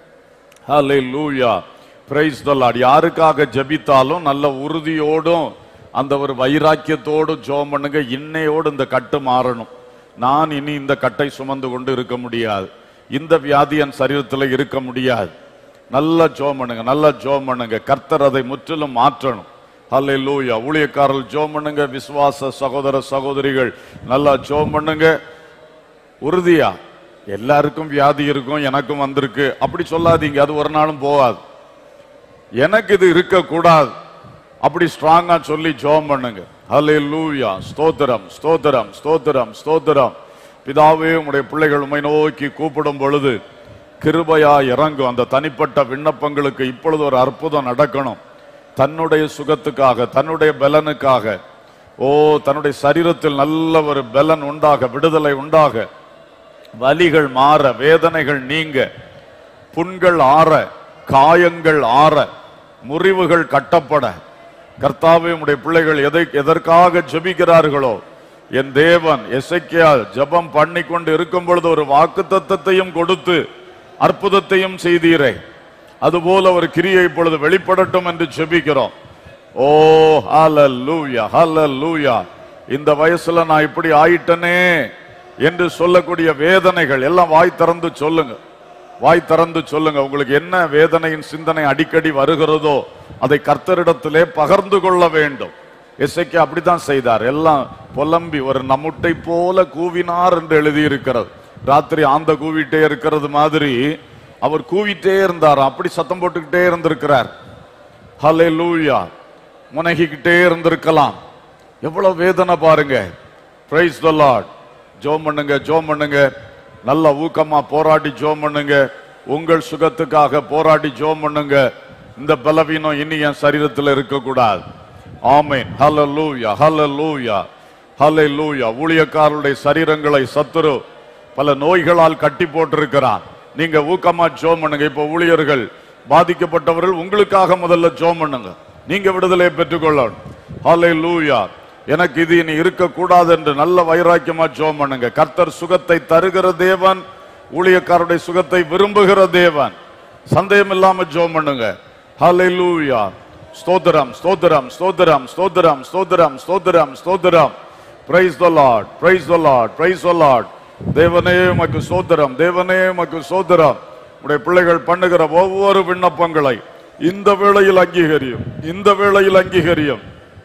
ஹalleluya praise the lord யாருக்காக ஜெபித்தாலும் நல்ல உறுதியோடும் அந்த ஒரு வைராக்கியத்தோடும் ஜெபம் பண்ணுங்க இன்னையோடு இந்த கட்டு மாறணும் நான் இனி இந்த கட்டை சுமந்து கொண்டு இருக்க முடியாது இந்த வியாதி என் சரீரத்தில் இருக்க முடியாது நல்ல ஜெபம் பண்ணுங்க நல்ல ஜெபம் பண்ணுங்க கர்த்தர் அதை முற்றிலும் மாற்றணும் ஹalleluya ஊழியக்காரர்கள் ஜெபம் பண்ணுங்க விசுவாச சகோதர சகோதரிகள் நல்லா ஜெபம் பண்ணுங்க உறுதியா எல்லாருக்கும் வியாதி இருக்கும் எனக்கும் வந்திருக்கு அப்படி சொல்லாதீங்க அது ஒரு நாளும் போகாது எனக்கு இது இருக்க கூடாது அப்படி ஸ்ட்ராங்கா சொல்லி ஜெபம் பண்ணுங்க ஹalleluya ஸ்தோத்திரம் ஸ்தோத்திரம் ஸ்தோத்திரம் ஸ்தோத்திரம் பிதாவே உம்முடைய பிள்ளைகள் உம்மை நோக்கி கூப்பிடும் பொழுது கிருபையா இறங்கும் அந்த தனிப்பட்ட விண்ணப்பங்களுக்கு இப்பொழுது ஒரு அற்புதம் நடக்கணும் தன்னுடைய சுகத்துக்காக தன்னுடைய பலனுக்காக ஓ தன்னுடைய சரீரத்தில் நல்ல ஒரு பலன் உண்டாக விடுதலை உண்டாக வலிகள் மாற வேதனைகள் நீங்க புண்கள் ஆற காயங்கள் ஆற முறிவுகள் கட்டப்பட கர்த்தாவே உடைய பிள்ளைகள் எதை எதற்காக ஜெபிக்கிறார்களோ என் தேவன் எசைக்கியா ஜெபம் பண்ணி கொண்டு இருக்கும் பொழுது ஒரு வாக்கு தத்தத்தையும் கொடுத்து அற்புதத்தையும் செய்தீரே அதுபோல ஒரு கிரியை இப்பொழுது வெளிப்படட்டும் என்று ஜெபிக்கிறோம் ஓ ஹalleluya ஹalleluya இந்த வயசுல நான் இப்படி ஆயிட்டனே என்று சொல்லக்கூடிய வேதனைகள் எல்லாம் வாய் திறந்து சொல்லுங்க வாய் திறந்து சொல்லுங்க உங்களுக்கு என்ன வேதனையின் சிந்தனை அடிக்கடி வருகிறதோ அதை கர்த்தரிடத்திலே பகிர்ந்து கொள்ள வேண்டும் எஸ்ஐக்கு அப்படித்தான் செய்தார் எல்லாம் புலம்பி ஒரு நம்முட்டை போல கூவினார் என்று எழுதியிருக்கிறது ராத்திரி ஆந்த கூவிட்டே இருக்கிறது மாதிரி அவர் கூவிட்டே இருந்தார் அப்படி சத்தம் போட்டுக்கிட்டே இருந்திருக்கிறார் ஹலே லூயா முனகிக்கிட்டே இருந்திருக்கலாம் எவ்வளவு வேதனை பாருங்க பிரைஸ் த லார்ட் ஜோம் பண்ணுங்க ஜோம் பண்ணுங்க நல்ல ஊக்கமா போராடி ஜோம் பண்ணுங்க உங்கள் சுகத்துக்காக போராடி ஜோம் பண்ணுங்க இந்த பலவீனம் இனி என் சரீரத்தில் இருக்கக்கூடாது ஆமேன் ஹalleluya ஹalleluya ஹalleluya ஊழியக்காரருடைய சரீரங்களை சத்துரு பல நோய்களால் கட்டி போட்டிருக்கிறான் நீங்க ஊக்கமா ஜோம் பண்ணுங்க இப்ப ஊழியர்கள் பாதிக்கப்பட்டவர்கள் உங்களுக்காக முதல்ல ஜோம் பண்ணுங்க நீங்க விடுதலை பெற்றுக்கொள்ளணும் ஹalleluya எனக்கு இது இனி இருக்கக்கூடாது என்று நல்ல வைராக்கியமா ஜோம் பண்ணுங்க கர்த்தர் சுகத்தை தருகிற தேவன் ஊழியக்காரருடைய சுகத்தை விரும்புகிற தேவன் சந்தேகம் இல்லாம ஜோம் பண்ணுங்க ஹalleluya ஸ்தோத்திரம் ஸ்தோத்திரம் ஸ்தோத்திரம் ஸ்தோத்திரம் ஸ்தோத்திரம் ஸ்தோத்திரம் ஸ்தோத்திரம் praise the Lord praise the Lord praise the Lord தேவனே உமக்கு சோதரம் தேவனே உமக்கு சோதரம் உடைய பிள்ளைகள் பண்ணுகிற ஒவ்வொரு விண்ணப்பங்களை இந்த வேளையில் அங்கீகரியும் இந்த வேளையில் அங்கீகரியும்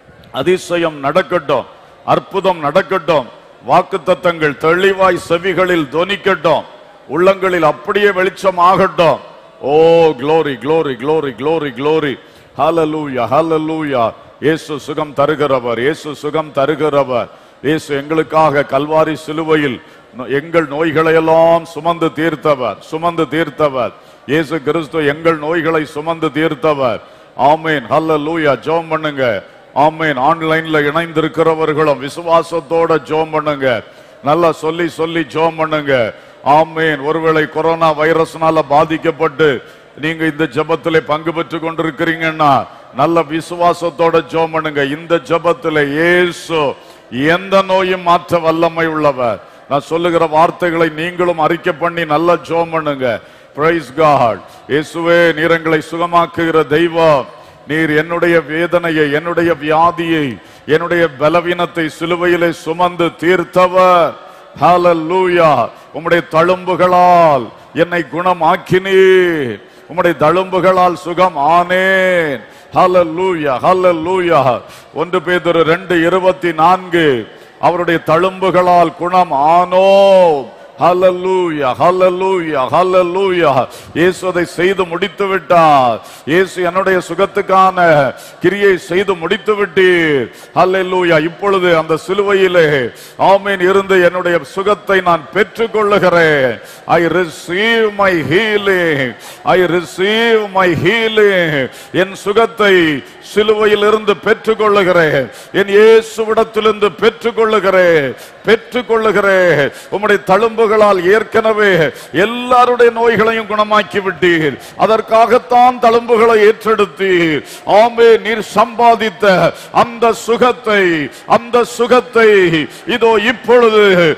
அதிசயம் நடக்கட்டும் அற்புதம் நடக்கட்டும் வாக்குத்தத்தங்கள் தெளிவாய் செவிகளில் தொனிக்கட்டும் உள்ளங்களில் அப்படியே வெளிச்சம் ஆகட்டும் ஓ glory glory glory glory glory hallelujah hallelujah இயேசு சுகம் தருகிறவர் இயேசு சுகம் தருகிறவர் இயேசு எங்களுக்காக கல்வாரி சிலுவையில் நோ- எங்கள் நோய்களை எல்லாம் சுமந்து தீர்த்தவர் சுமந்து தீர்த்தவர் இயேசு கிறிஸ்து எங்கள் நோய்களை சுமந்து தீர்த்தவர் ஆமேன் ஹalleluya ஜெபம் பண்ணுங்க ஆமேன் ஆன்லைன்ல இணைந்திருக்கிறவர்களும் விசுவாசத்தோட ஜெபம் பண்ணுங்க நல்லா சொல்லி சொல்லி ஜெபம் பண்ணுங்க ஆமேன் ஒருவேளை கொரோனா வைரஸ்னால பாதிக்கப்பட்டு நீங்க இந்த ஜெபத்திலே பங்கு பெற்று கொண்டிருக்கிறீங்கன்னா நல்ல விசுவாசத்தோட ஜெபம் பண்ணுங்க இந்த ஜெபத்திலே இயேசு எந்த நோயும் மாற்ற வல்லமை உள்ளவர் நான் சொல்லுகிற வார்த்தைகளை நீங்களும் அறிக்கை பண்ணி நல்லா ஜெபம் பண்ணுங்க பிரைஸ் காட் இயேசுவே நீர் எங்களை சுகமாக்குகிற தெய்வம் நீர் என்னுடைய வேதனையை என்னுடைய வியாதியை என்னுடைய பலவீனத்தை சிலுவையிலே சுமந்து தீர்த்தவர் ஹalleluya உம்முடைய தழும்புகளால் என்னை குணமாக்கினீர் உம்முடைய தழும்புகளால் சுகம் ஆனேன் ஹalleluya ஹalleluya ஒன்று பேதுரு ரெண்டு இருபத்தி நான்கு அவருடைய தழும்புகளால் குணம் ஆனோம் ஹalleluya ஹalleluya ஹalleluya இயேசு அதை செய்து முடித்து விட்டார் இயேசு என்னுடைய சுகத்துக்கான கிரியை செய்து முடித்து விட்டீர் ஹalleluya இப்பொழுது அந்த சிலுவையிலே ஆமென் இருந்து என்னுடைய சுகத்தை நான் பெற்றுக் கொள்ளுகிறேன் I receive my healing I receive my healing என் சுகத்தை சிலுவையில் இருந்து பெற்றுக் கொள்ளுகிறேன் என் இயேசுவிடத்திலிருந்து பெற்றுக் கொள்ளுகிறேன் பெற்றுக் கொள்ளுகிறேன் உம்முடைய தழும்புகளால் ஏற்கனவே எல்லாருடைய நோய்களையும் குணமாக்கி விட்டீர் அதற்காகத்தான் தழும்புகளை ஏற்றெடுத்தீர் ஆமே நீர் சம்பாதித்த அந்த சுகத்தை அந்த சுகத்தை இதோ இப்பொழுது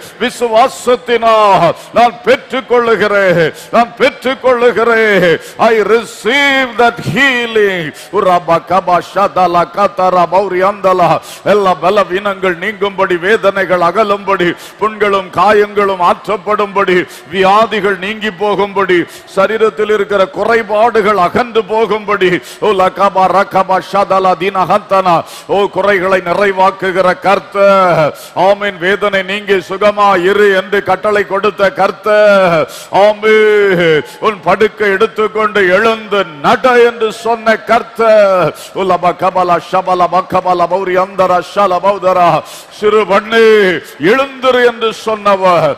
விசுவாசத்தினால் நான் பெற்றுக் கொள்ளுகிறேன் நான் பெற்றுக் கொள்ளுகிறேன் ஐ ரிசீவ் தட் ஹீலிங் உரபா கபா ஷதலா கதரா பௌரி அந்தலா எல்லா பலவீனங்கள் நீங்கும்படி வேதனைகள் அகலும்படி புண்களும் காயங்களும் ஆற்றப்படும்படி வியாதிகள் நீங்கி போகும்படி சரீரத்தில் இருக்கிற குறைபாடுகள் அகன்று போகும்படி ஓ லகபா ரகபா ஷதலா தீனஹந்தனா ஓ குறைகளை நிறைவாக்குகிற கர்த்தர் ஆமென் வேதனை நீங்கி சுகமா இரு என்று கட்டளை கொடுத்த கர்த்தர் ஆமே உன் படுக்கை எடுத்துக்கொண்டு எழுந்து நட என்று சொன்ன கர்த்தர் உலப கபல ஷபல பக்கபல பௌரி அந்தர ஷல பௌதரா சிறு பண்ணு எழுந்திரு என்று சொன்னவர் வாலிப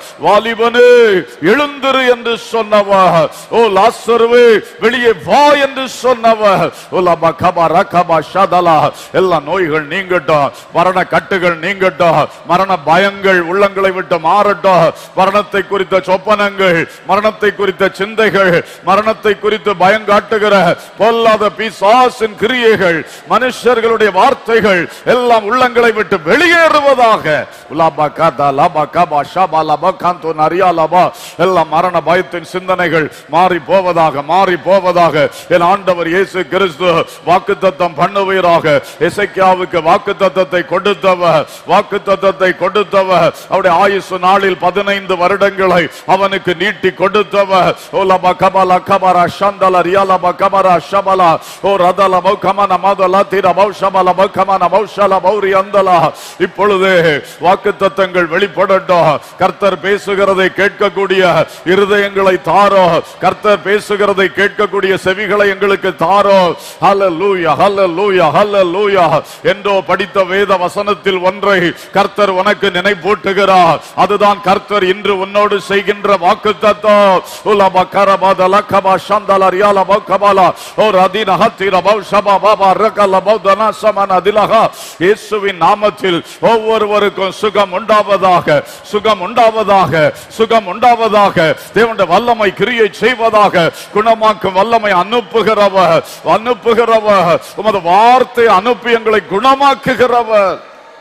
வாலிபனே எழுந்திரு என்று சொன்னவர் ஓ லாசருவே வெளியே வா என்று சொன்னவர் ஓ லபா கபா ரகபா ஷதலா எல்லா நோய்கள் நீங்கட்டும் மரண கட்டுகள் நீங்கட்டும் மரண பயங்கள் உள்ளங்களை விட்டு மாறட்டும் மரணத்தை குறித்த சொப்பனங்கள் மரணத்தை குறித்த சிந்தைகள் மரணத்தை குறித்து பயங்காட்டுகிற பொல்லாத பிசாசின் கிரியைகள் மனுஷர்களுடைய வார்த்தைகள் எல்லாம் உள்ளங்களை விட்டு வெளியேறுவதாக உலாபா காதா லாபா காபா ஷாபா லபா காந்தோ நரியா லபா எல்லாம் மரண பயத்தின் சிந்தனைகள் மாறி போவதாக மாறி போவதாக என் ஆண்டவர் இயேசு கிறிஸ்து வாக்குத்தத்தம் பண்ணுவீராக எசைக்கியாவுக்கு வாக்குத்தத்தத்தை கொடுத்தவர் வாக்குத்தத்தத்தை கொடுத்தவர் அவருடைய ஆயுசு நாளில் பதினைந்து வருடங்களை அவனுக்கு நீட்டி கொடுத்தவர் ஓ லபா கபலா கபரா ஷந்தல ரியாலபா கபரா ஷபலா ஓ ரதல பௌ கமன மதல திர பௌ ஷபல பௌ கமன பௌ ஷல பௌரி அந்தலா இப்பொழுது வாக்குத்தத்தங்கள் வெளிப்படட்டும் கர்த்தர் பேசுகிறதை கேட்கக்கூடிய இருதயங்களை தாரோ கர்த்தர் பேசுகிறதை கேட்கக்கூடிய செவிகளை எங்களுக்கு தாரோ ஹalleluya ஹalleluya ஹalleluya என்றோ படித்த வேத வசனத்தில் ஒன்றை கர்த்தர் உனக்கு நினைப்பூட்டுகிறார் அதுதான் கர்த்தர் இன்று உன்னோடு செய்கின்ற வாக்குத்தத்தம் உலப கரபத லக்கபா சந்தல ரியால பௌகபாலா ஓ ரதின ஹத்திர பௌஷபா பாபா ரகல பௌதன சமன திலகா இயேசுவின் நாமத்தில் ஒவ்வொருவருக்கும் சுகம் உண்டாவதாக சுகம் உண்டாவதாக சுகம் உண்டாவதாக தேவனுடைய வல்லமை கிரியை செய்வதாக குணமாக்கும் வல்லமை அனுப்புகிறவர் அனுப்புகிறவர் உமது வார்த்தை அனுப்பி எங்களை குணமாக்குகிறவர்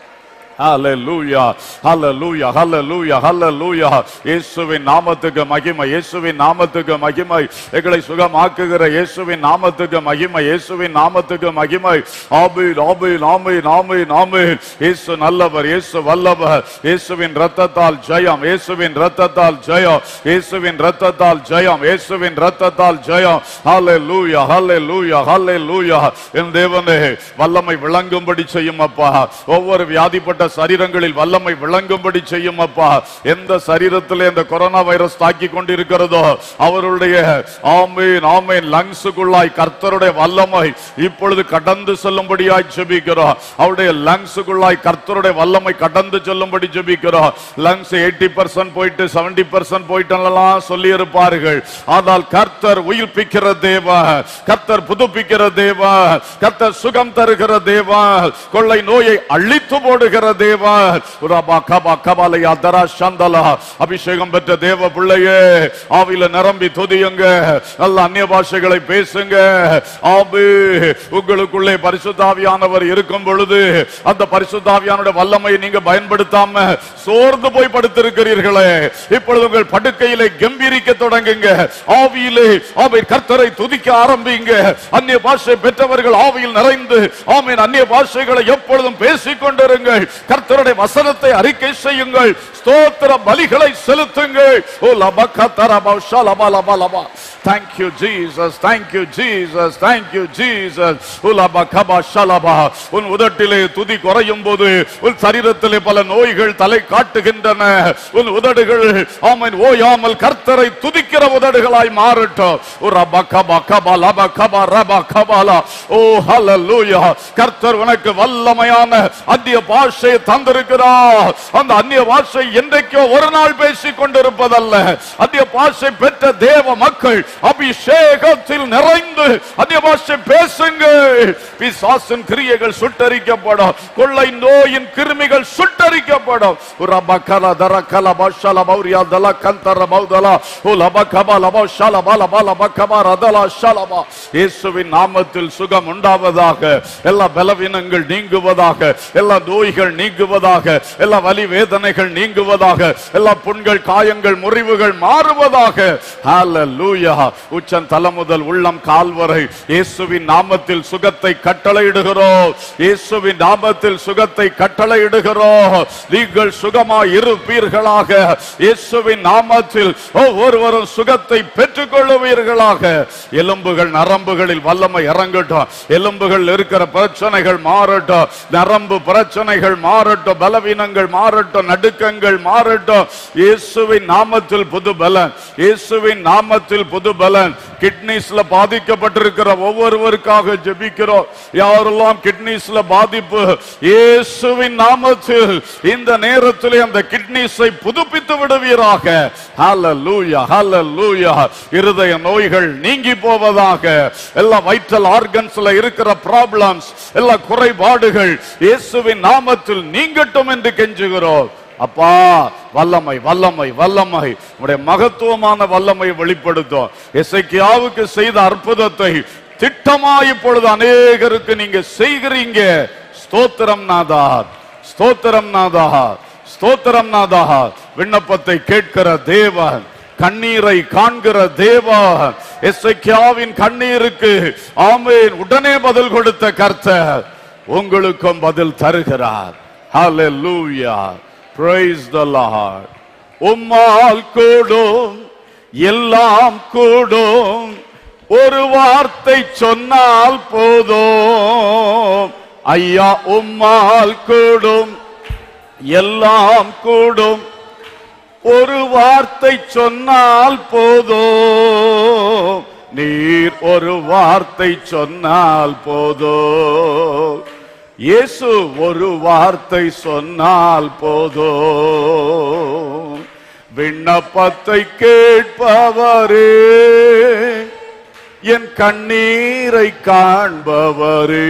ஹalleluya ஹalleluya ஹalleluya ஹalleluya இயேசுவின் நாமத்துக்கு மகிமை இயேசுவின் நாமத்துக்கு மகிமை எங்களை சுகமாக்குகிற இயேசுவின் நாமத்துக்கு மகிமை இயேசுவின் நாமத்துக்கு மகிமை ஆபீல் ஆபீல் ஆமீன் ஆமீன் ஆமீன் இயேசு நல்லவர் இயேசு வல்லவர் இயேசுவின் இரத்தத்தால் ஜெயம் இயேசுவின் இரத்தத்தால் ஜெயம் இயேசுவின் இரத்தத்தால் ஜெயம் இயேசுவின் இரத்தத்தால் ஜெயம் ஹalleluya ஹalleluya ஹalleluya என் தேவனே வல்லமை விளங்கும்படி செய்யும் அப்பா ஒவ்வொரு வியாதிப்பட்ட சரீரங்களில் வல்லமை விளங்கும்படி செய்யும் அப்பா எந்த சரீரத்தில் இந்த கொரோனா வைரஸ் தாக்கி கொண்டிருக்கிறதோ அவருடைய ஆமீன் ஆமீன் லங்ஸுக்குள்ளாய் கர்த்தருடைய வல்லமை இப்பொழுது கடந்து செல்லும்படியாய் ஜெபிக்கிறோம் அவருடைய லங்ஸுக்குள்ளாய் கர்த்தருடைய வல்லமை கடந்து செல்லும்படி ஜெபிக்கிறோம் லங்ஸ் எயிட்டி பர்சன்ட் போயிட்டு செவன்டி பர்சன்ட் போயிட்டெல்லாம் சொல்லி இருப்பார்கள் ஆனால் கர்த்தர் உயிர்ப்பிக்கிற தேவா கர்த்தர் புதுப்பிக்கிற தேவா கர்த்தர் சுகம் தருகிற தேவா கொள்ளை நோயை அழித்து போடுகிற தேவா உரபா கபா கபாலை அதரா சந்தலா அபிஷேகம் பெற்ற தேவ பிள்ளையே ஆவில நிரம்பி துதியுங்க நல்ல அந்நிய பாஷைகளை பேசுங்க ஆபு உங்களுக்குள்ளே பரிசுத்தாவியானவர் இருக்கும் பொழுது அந்த பரிசுத்தாவியானுடைய வல்லமையை நீங்க பயன்படுத்தாம சோர்ந்து போய் படுத்திருக்கிறீர்களே இப்பொழுது உங்கள் படுக்கையிலே கம்பீரிக்க தொடங்குங்க ஆவியிலே ஆவை கர்த்தரை துதிக்க ஆரம்பிங்க அந்நிய பாஷை பெற்றவர்கள் ஆவியில் நிறைந்து ஆமீன் அந்நிய பாஷைகளை எப்பொழுதும் பேசிக் கொண்டிருங்கள் கர்த்தருடைய வசனத்தை அறிக்கை செய்யுங்கள் ஸ்தோத்திர பலிகளை செலுத்துங்கள் ஓ லபக்க தரபா ஷலபா லபா லபா Thank you, Jesus. Thank you, Jesus. Thank you, Jesus. உலபா கபா ஷலபா. உன் உதட்டிலே துதி குறையும் போது உன் சரீரத்திலே பல நோய்கள் தலை காட்டுகின்றன உன் உதடுகள் ஆமன் ஓயாமல் கர்த்தரை துதிக்கிற உதடுகளாய் மாறட்டும் உரபா கபா கபா லபா கபா ரபா கபாலா ஓ ஹalleluya கர்த்தர் உனக்கு வல்லமையான அந்நிய பாஷையை தந்திருக்கிறார் அந்த அந்நிய பாஷை என்றைக்கோ ஒரு நாள் பேசிக் கொண்டிருப்பதல்ல அந்நிய பாஷை பெற்ற தேவ மக்கள் அபிஷேகத்தில் நிறைந்து அந்நிய பாஷை பேசுங்க பிசாசின் கிரியைகள் சுட்டரிக்கப்படும் கொள்ளை நோயின் கிருமிகள் சுட்டரிக்கப்படும் உரப கல தர கல பஷல பௌரியா தல கந்தர பௌதலா உலப கப லப ஷல பல பல பக்கப ரதலா ஷலபா இயேசுவின் நாமத்தில் சுகம் உண்டாவதாக எல்லா பலவீனங்கள் நீங்குவதாக எல்லா நோய்கள் நீங்குவதாக எல்லா வலி வேதனைகள் நீங்குவதாக எல்லா புண்கள் காயங்கள் முறிவுகள் மாறுவதாக ஹalleluya உச்சன் தலை முதல் உள்ளம் கால் வரை இயேசுவின் நாமத்தில் சுகத்தை கட்டளையிடுகிறோம் இயேசுவின் நாமத்தில் சுகத்தை கட்டளையிடுகிறோம் நீங்கள் சுகமாய் இருப்பீர்களாக இயேசுவின் நாமத்தில் ஒவ்வொருவரும் சுகத்தை பெற்றுக் கொள்ளுவீர்களாக எலும்புகள் நரம்புகளில் வல்லமை இறங்கட்டும் எலும்புகள் இருக்கிற பிரச்சனைகள் மாறட்டும் நரம்பு பிரச்சனைகள் மாறட்டும் பலவீனங்கள் மாறட்டும் நடுக்கங்கள் நோய்கள் மாறட்டும் இயேசுவின் நாமத்தில் புது பலன் இயேசுவின் நாமத்தில் புது பலன் கிட்னிஸ்ல பாதிக்கப்பட்டிருக்கிற ஒவ்வொருவருக்காக ஜெபிக்கிறோம் யாரெல்லாம் கிட்னிஸ்ல பாதிப்பு இயேசுவின் நாமத்தில் இந்த நேரத்திலே அந்த கிட்னிஸை புதுப்பித்து விடுவீராக ஹalleluya ஹalleluya இருதய நோய்கள் நீங்கி போவதாக எல்லா வைட்டல் ஆர்கன்ஸ்ல இருக்கிற ப்ராப்ளம்ஸ் எல்லா குறைபாடுகள் இயேசுவின் நாமத்தில் நீங்கட்டும் என்று கெஞ்சுகிறோம் அப்பா வல்லமை வல்லமை வல்லமை உடைய மகத்துவமான வல்லமை வெளிப்படுத்தும் எசைக்கியாவுக்கு செய்த அற்புதத்தை திட்டமா இப்பொழுது அநேகருக்கு நீங்க செய்கிறீங்க ஸ்தோத்திரம் நாதா ஸ்தோத்திரம் நாதா ஸ்தோத்திரம் நாதா விண்ணப்பத்தை கேட்கிற தேவன் கண்ணீரை காண்கிற தேவா எஸ்ஐக்கியாவின் கண்ணீருக்கு ஆமேன் உடனே பதில் கொடுத்த கர்த்தர் உங்களுக்கும் பதில் தருகிறார் ஹalleluya praise the lord உம்மால் கூடும் எல்லாம் கூடும் ஒரு வார்த்தை சொன்னால் போதும் ஐயா உம்மால் கூடும் எல்லாம் கூடும் ஒரு வார்த்தை சொன்னால் போதும் நீர் ஒரு வார்த்தை சொன்னால் போதும் இயேசு ஒரு வார்த்தை சொன்னால் போதும் விண்ணப்பத்தை கேட்பவரே என் கண்ணீரை காண்பவரே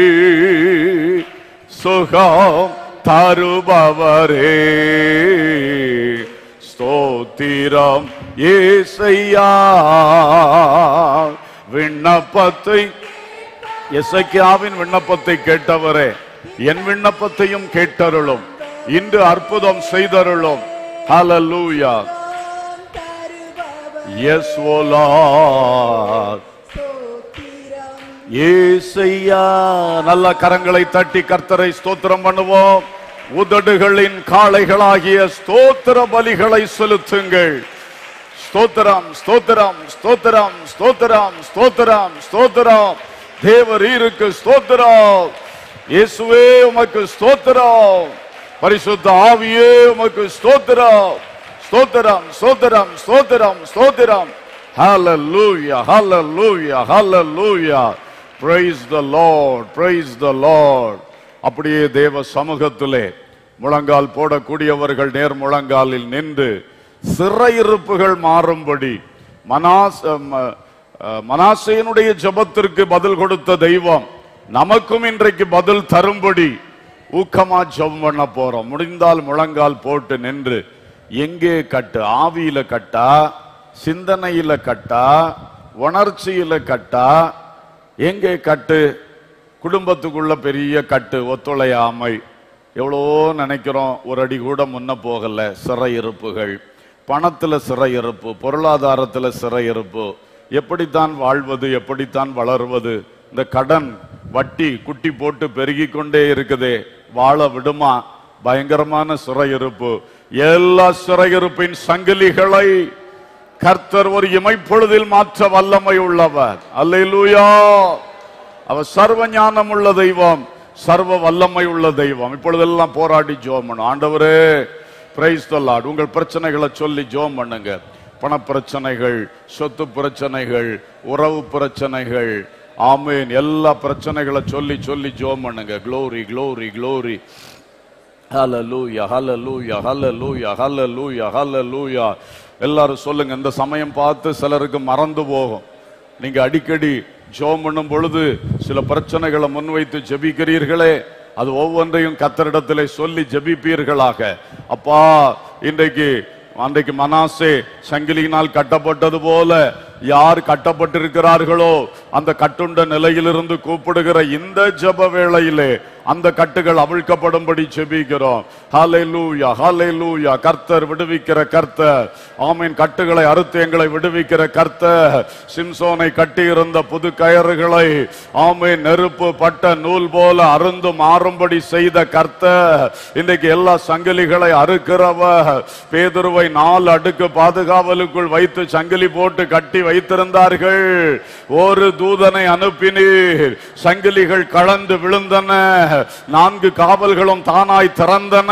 சுகம் தருபவரே ஸ்தோத்திரம் ஏசையா விண்ணப்பத்தை எசக்கியாவின் விண்ணப்பத்தை கேட்டவரே என் விண்ணப்பத்தையும் கேட்டருளும் இன்று அற்புதம் செய்தருளும் ஹalleluya எஸ் ஓ லார்ட் ஏசையா நல்ல கரங்களை தட்டி கர்த்தரை ஸ்தோத்திரம் பண்ணுவோம் உதடுகளின் காளைகளாகிய ஸ்தோத்திர பலிகளை செலுத்துங்கள் ஸ்தோத்திரம் ஸ்தோத்திரம் ஸ்தோத்திரம் ஸ்தோத்திரம் ஸ்தோத்திரம் ஸ்தோத்திரம் தேவரீருக்கு ஸ்தோத்திரம் இயேசுவே உமக்கு ஸ்தோத்திரம் பரிசுத்த ஆவியே உமக்கு ஸ்தோத்திரம் ஸ்தோத்திரம் ஸ்தோத்திரம் ஸ்தோத்திரம் ஸ்தோத்திரம் Hallelujah, hallelujah, hallelujah. Praise the Lord, praise the Lord. அப்படியே தேவ சமூகத்திலே முழங்கால் போடக்கூடியவர்கள் நேர் முழங்காலில் நின்று சிறையிருப்புகள் மாறும்படி மனாஸ் ம- அஹ், மனாசேயனுடைய ஜெபத்திற்கு பதில் கொடுத்த தெய்வம் நமக்கும் இன்றைக்கு பதில் தரும்படி ஊக்கமா ஜெபம் பண்ண போறோம் முடிந்தால் முழங்கால் போட்டு நின்று எங்கே கட்டு ஆவியில கட்டா சிந்தனையில கட்டா உணர்ச்சியில கட்டா எங்கே கட்டு குடும்பத்துக்குள்ள பெரிய கட்டு ஒத்துழையாமை எவ்வளோ நினைக்கிறோம் ஒரு அடி கூட முன்ன போகல சிறையிருப்புகள் பணத்துல சிறையிருப்பு பொருளாதாரத்துல சிறையிருப்பு எப்படித்தான் வாழ்வது எப்படித்தான் வளருவது இந்த கடன் வட்டி குட்டி போட்டு பெருகி கொண்டே இருக்குதே வாழ விடுமா பயங்கரமான சிறையிருப்பு எல்லா சிறையிருப்பின் சங்கிலிகளை கர்த்தர் ஒரு இமைப்பொழுதில் மாற்ற வல்லமை உள்ளவர் அல்லேலூயா அவர் சர்வ ஞானம் உள்ள தெய்வம் சர்வ வல்லமை உள்ள தெய்வம் இப்பொழுதெல்லாம் போராடி ஜோம் பண்ணும் ஆண்டவரே பிரைஸ் லார்ட் உங்கள் பிரச்சனைகளை சொல்லி ஜோம் பண்ணுங்க பண பிரச்சனைகள் சொத்து பிரச்சனைகள் உறவு பிரச்சனைகள் ஆமேன் எல்லா பிரச்சனைகளை சொல்லி சொல்லி ஜோம் பண்ணுங்க glory glory glory hallelujah hallelujah hallelujah hallelujah hallelujah எல்லாரும் சொல்லுங்க இந்த சமயம் பார்த்து சிலருக்கு மறந்து போகும் நீங்க அடிக்கடி ஜெபம் பண்ணும் பொழுது சில பிரச்சனைகளை முன்வைத்து ஜெபிக்கிறீர்களே அது ஒவ்வொன்றையும் கத்தரிடத்திலே சொல்லி ஜெபிப்பீர்களாக அப்பா இன்றைக்கு அன்றைக்கு மனாசே சங்கிலியினால் கட்டப்பட்டது போல யார் கட்டப்பட்டிருக்கிறார்களோ அந்த கட்டுண்ட நிலையிலிருந்து கூப்பிடுகிற இந்த ஜெப வேளையிலே அந்த கட்டுகள் அவிழ்க்கப்படும்படி ஜெபிக்கிறோம் ஹalleluya ஹalleluya கர்த்தர் விடுவிக்கிற கர்த்தர் ஆமீன் கட்டுகளை அறுத்து எங்களை விடுவிக்கிற கர்த்தர் சிம்சோனை கட்டியிருந்த புது கயறுகளை ஆமீன் நெருப்பு பட்ட நூல் போல அருந்து மாறும்படி செய்த கர்த்தர் இன்றைக்கு எல்லா சங்கிலிகளை அறுக்கிறவர் பேதுருவை நாலு அடுக்கு பாதுகாவலுக்குள் வைத்து சங்கிலி போட்டு கட்டி வைத்திருந்தார்கள் ஒரு தூதனை அனுப்பினீர் சங்கிலிகள் கலந்து விழுந்தன நான்கு காவல்களும் தானாய் திறந்தன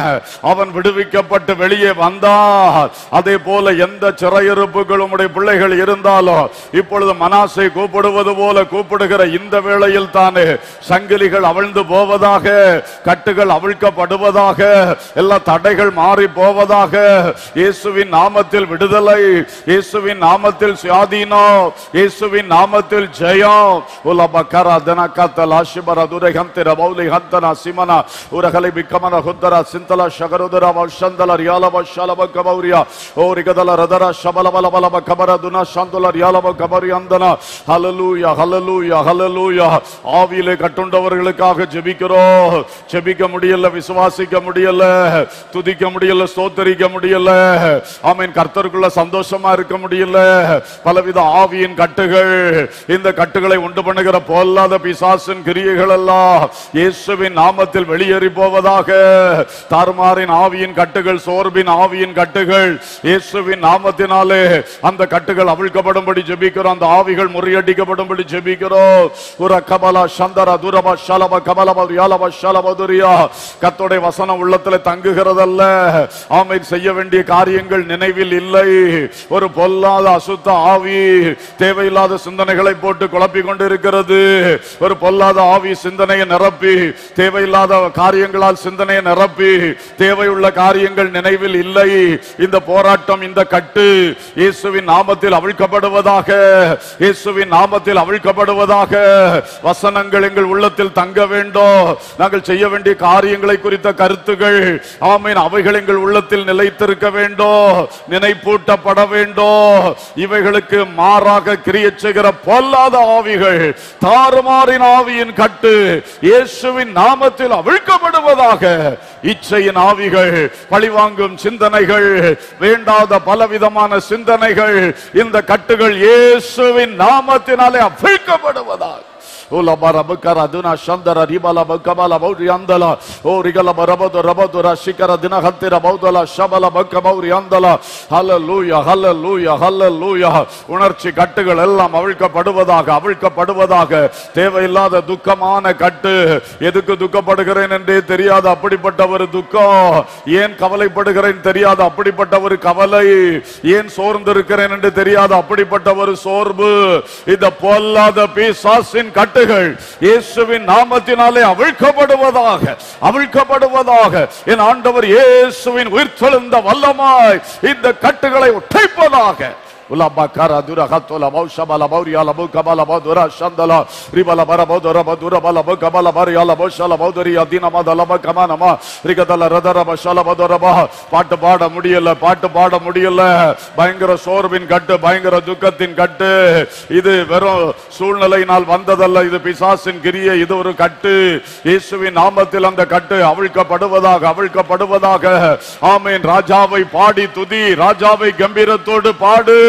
அவன் விடுவிக்கப்பட்டு வெளியே வந்தார் அதே போல எந்த சிறையிருப்புகள் உடைய பிள்ளைகள் இருந்தாலும் இப்பொழுது மனாசை கூப்பிடுவது போல கூப்பிடுகிற இந்த வேளையில் தானே சங்கிலிகள் அவிழ்ந்து போவதாக கட்டுகள் அவிழ்க்கப்படுவதாக எல்லா தடைகள் மாறி போவதாக இயேசுவின் நாமத்தில் விடுதலை இயேசுவின் நாமத்தில் சுயாதீனம் இயேசுவின் நாமத்தில் ஜெயம் உலபக்கர தனகத்தல் ஆஷிபர துரகந்திர பௌலி ஹந்தன சிமன உரகலை பிக்கமன ஹுத்தர சிந்தல ಶಗರುದರ ವಶಂದಲ ರಿಯಾಲವ ಶಲವ ಕಬೌರಿಯ ಓ ರಿಗದಲ ರದರ ಶಬಲ ಬಲ ಬಲವ ಕಬರ ದುನ ಶಾಂದುಲ ರಿಯಾಲವ ಕಬರಿ ಅಂದನ ಹಲಲೂಯ ಹಲಲೂಯ ಹಲಲೂಯ ஆவியிலே கட்டுண்டவர்களுக்காக ஜெபிக்கிறோம் ஜெபிக்க முடியல விசுவாசிக்க முடியல துதிக்க முடியல ஸ்தோத்தரிக்க முடியல ஆமென் கர்த்தருக்குள்ள சந்தோஷமா இருக்க முடியல பலவித ஆவியின் கட்டுகள் இந்த கட்டுகளை உண்டு பண்ணுகிற பொல்லாத பிசாசின் கிரியைகள் எல்லாம் இயேசுவின் நாமத்தில் வெளியேறி போவதாக தாறுமாறின் ஆவியின் கட்டுகள் சோர்பின் ஆவியின் கட்டுகள் இயேசுவின் நாமத்தினாலே அந்த கட்டுகள் அவிழ்க்கப்படும்படி ஜெபிக்கிறோம் அந்த ஆவிகள் முறியடிக்கப்படும்படி ஜெபிக்கிறோம் உர கபல சந்தர துரப ஷலப கபலப யாலப ஷலப துரியா கத்தோடைய வசனம் உள்ளத்துல தங்குகிறதல்ல ஆமை செய்ய வேண்டிய காரியங்கள் நினைவில் இல்லை ஒரு பொல்லாத அசுத்த ஆவி தேவையில்லாத சிந்தனைகளை போட்டு குழப்பிக் கொண்டிருக்கிறது ஒரு பொல்லாத ஆவி சிந்தனையை நிரப்பி தேவையில்லாத காரியங்களால் சிந்தனையை நிரப்பி தேவையுள்ள காரியங்கள் நினைவில் இல்லை இந்த போராட்டம் இந்த கட்டு இயேசுவின் நாமத்தில் அவிழ்க்கப்படுவதாக இயேசுவின் நாமத்தில் அவிழ்க்கப்படுவதாக வசனங்கள் எங்கள் உள்ளத்தில் தங்க வேண்டும் நாங்கள் செய்ய வேண்டிய காரியங்களை குறித்த கருத்துகள் ஆமீன் அவைகள் எங்கள் உள்ளத்தில் நிலைத்திருக்க வேண்டும் நினைப்பூட்டப்பட வேண்டும் இவைகளுக்கு மாறாக கிரிய செய்கிற பொல்லாத ஆவிகள் தாறுமாறின் ஆவியின் கட்டு இயேசுவின் நாமத்தில் அவிழ்க்கப்படுவதாக இச்சையின் ஆவிகள் பழிவாங்கும் சிந்தனைகள் வேண்டாத பலவிதமான சிந்தனைகள் இந்த கட்டுகள் இயேசுவின் நாமத்தினாலே அவிழ்க்கப்படுவதாக உலபர புக்கர துன சந்தர ரிபல பக்கபல பௌரி அந்தல ஓ ரிகல பரபது ரபதுர சிக்கர தின ஹத்திர பௌதல ஷபல பக்க பௌரி அந்தல ஹல்லேலூயா ஹல்லேலூயா ஹல்லேலூயா உணர்ச்சி கட்டுகள் எல்லாம் அவிழ்க்கப்படுவதாக அவிழ்க்கப்படுவதாக தேவையில்லாத துக்கமான கட்டு எதுக்கு துக்கப்படுகிறேன் என்றே தெரியாத அப்படிப்பட்ட ஒரு துக்கம் ஏன் கவலைப்படுகிறேன் தெரியாத அப்படிப்பட்ட ஒரு கவலை ஏன் சோர்ந்திருக்கிறேன் என்று தெரியாத அப்படிப்பட்ட ஒரு சோர்வு இந்த பொல்லாத பிசாசின் கட்டுகள் இயேசுவின் நாமத்தினாலே அவிழ்க்கப்படுவதாக அவிழ்க்கப்படுவதாக என் ஆண்டவர் இயேசுவின் உயிர்த்தெழுந்த வல்லமாய் இந்த கட்டுகளை உடைப்பதாக உலபக்கர துரகத்துல மௌஷபல மௌரியால முகபல மதுர சந்தல ரிபல பர மதுர மதுர பல முகபல மரியால மௌஷல மௌதரி அதின மதல மகமனமா ரிகதல ரதர மஷல மதுரபா பாட்டு பாட முடியல பாட்டு பாட முடியல பயங்கர சோர்வின் கட்டு பயங்கர துக்கத்தின் கட்டு இது வெறும் சூழ்நிலையினால் வந்ததல்ல இது பிசாசின் கிரியை இது ஒரு கட்டு இயேசுவின் நாமத்தில் அந்த கட்டு அவிழ்க்கப்படுவதாக அவிழ்க்கப்படுவதாக ஆமேன் ராஜாவை பாடி துதி ராஜாவை கம்பீரத்தோடு பாடு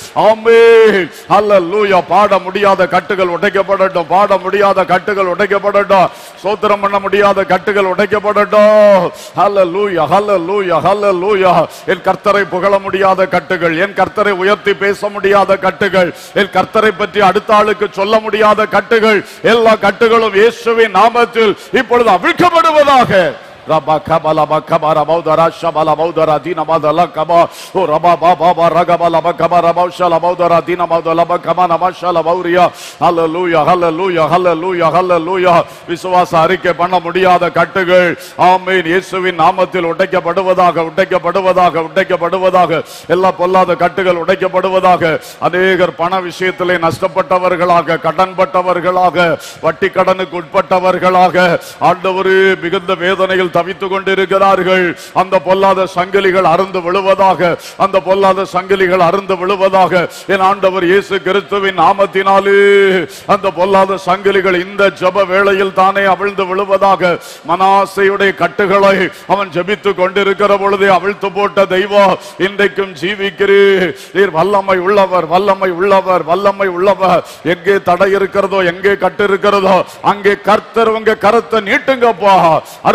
ஆமென் ஹalleluya பாட முடியாத கட்டுகள் உடைக்கப்படட்டும் பாட முடியாத கட்டுகள் உடைக்கப்படட்டும் சோத்திரம் பண்ண முடியாத கட்டுகள் உடைக்கப்படட்டும் ஹalleluya ஹalleluya ஹalleluya என் கர்த்தரை புகழ முடியாத கட்டுகள் என் கர்த்தரை உயர்த்தி பேச முடியாத கட்டுகள் என் கர்த்தரை பற்றி அடுத்த ஆளுக்கு சொல்ல முடியாத கட்டுகள் எல்லா கட்டுகளும் இயேசுவின் நாமத்தில் இப்பொழுது அவிழ்க்கப்படுவதாக Rabba kabala ba kabara baudara shabala baudara dina madala kaba o rabba ba ba ba raga bala ba kabara baushala baudara dina madala ba kamana mashala bauria hallelujah hallelujah hallelujah hallelujah விசுவாச அறிக்கை பண்ண முடியாத கட்டுகள் ஆமென் இயேசுவின் நாமத்தில் உடைக்கப்படுவதாக உடைக்கப்படுவதாக உடைக்கப்படுவதாக எல்லா பொல்லாத கட்டுகள் உடைக்கப்படுவதாக அநேகர் பண விஷயத்திலே நஷ்டப்பட்டவர்களாக கடன்பட்டவர்களாக வட்டி கடனுக்கு உட்பட்டவர்களாக ஆண்டவரே மிகுந்த வேதனையில் தவித்துக் கொண்டிருக்கிறார்கள் அந்த பொல்லாத சங்கிலிகள் அருந்து விழுவதாக அந்த பொல்லாத சங்கிலிகள் அருந்து விழுவதாக என் ஆண்டவர் இயேசு கிறிஸ்துவின் நாமத்தினாலே அந்த பொல்லாத சங்கிலிகள் இந்த ஜெப வேளையில் தானே அவிழ்ந்து விழுவதாக மனாசையுடைய கட்டுகளை அவன் ஜெபித்துக் கொண்டிருக்கிற பொழுதே அவிழ்த்து போட்ட தெய்வம் இன்றைக்கும் ஜீவிக்கிறீர் நீர் வல்லமை உள்ளவர் வல்லமை உள்ளவர் வல்லமை உள்ளவர் எங்கே தடை இருக்கிறதோ எங்கே கட்டு இருக்கிறதோ அங்கே கர்த்தர் உங்க கரத்தை நீட்டுங்கப்பா அற்புதம்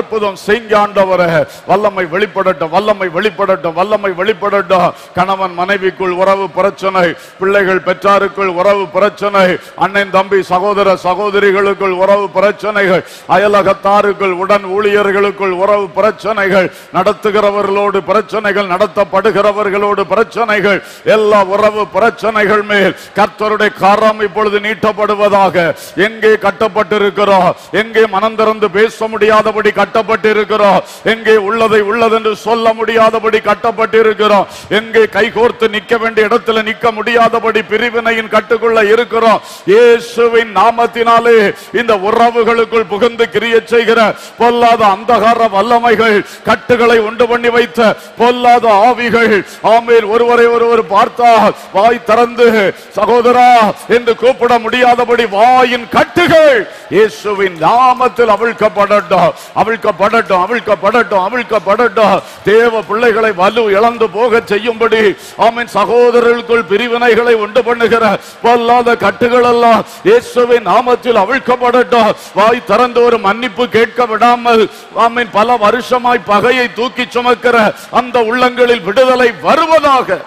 செய்ங்க ஆண்டவரே வல்லமை வெளிப்படட்டும் வல்லமை வெளிப்படட்டும் வல்லமை வெளிப்படட்டும் கணவன் மனைவிக்குள் உறவு பிரச்சனை பிள்ளைகள் பெற்றாருக்குள் உறவு பிரச்சனை அண்ணன் தம்பி சகோதர சகோதரிகளுக்குள் உறவு பிரச்சனைகள் அயலகத்தாருக்குள் உடன் ஊழியர்களுக்குள் உறவு பிரச்சனைகள் நடத்துகிறவர்களோடு பிரச்சனைகள் நடத்தப்படுகிறவர்களோடு பிரச்சனைகள் எல்லா உறவு பிரச்சனைகள் மேல் கர்த்தருடைய காரம் இப்பொழுது நீட்டப்படுவதாக எங்கே கட்டப்பட்டிருக்கிறோம் எங்கே மனம் திறந்து பேச முடியாதபடி கட்டப்பட்டிருக்கிறோம் எங்கே உள்ளதை உள்ளதென்று சொல்ல முடியாதபடி கட்டப்பட்டிருக்கிறோம் எங்கே கைகோர்த்து நிக்க வேண்டிய இடத்துல நிக்க முடியாதபடி பிரிவினையின் கட்டுக்குள்ள இருக்கிறோம் இயேசுவின் நாமத்தினாலே இந்த உறவுகளுக்குள் புகுந்து கிரிய செய்கிற பொல்லாத அந்தகார வல்லமைகள் கட்டுகளை உண்டு பண்ணி வைத்த பொல்லாத ஆவிகள் ஆமேல் ஒருவரை ஒருவர் பார்த்தா வாய் திறந்து சகோதரா என்று கூப்பிட முடியாதபடி வாயின் கட்டுகள் இயேசுவின் நாமத்தில் அவிழ்க்கப்படட்டும் அவிழ்க்கப்படட்டும் அவிழ்க்கப்படட்டும் அவிழ்க்கப்படட்டும் தேவ பிள்ளைகளை வலு இழந்து போக செய்யும்படி ஆமீன் சகோதரர்களுக்குள் பிரிவினைகளை உண்டு பண்ணுகிற பொல்லாத கட்டுகள் எல்லாம் இயேசுவின் நாமத்தில் அவிழ்க்கப்படட்டும் வாய் திறந்து ஒரு மன்னிப்பு கேட்க விடாமல் ஆமீன் பல வருஷமாய் பகையை தூக்கி சுமக்கிற அந்த உள்ளங்களில் விடுதலை வருவதாக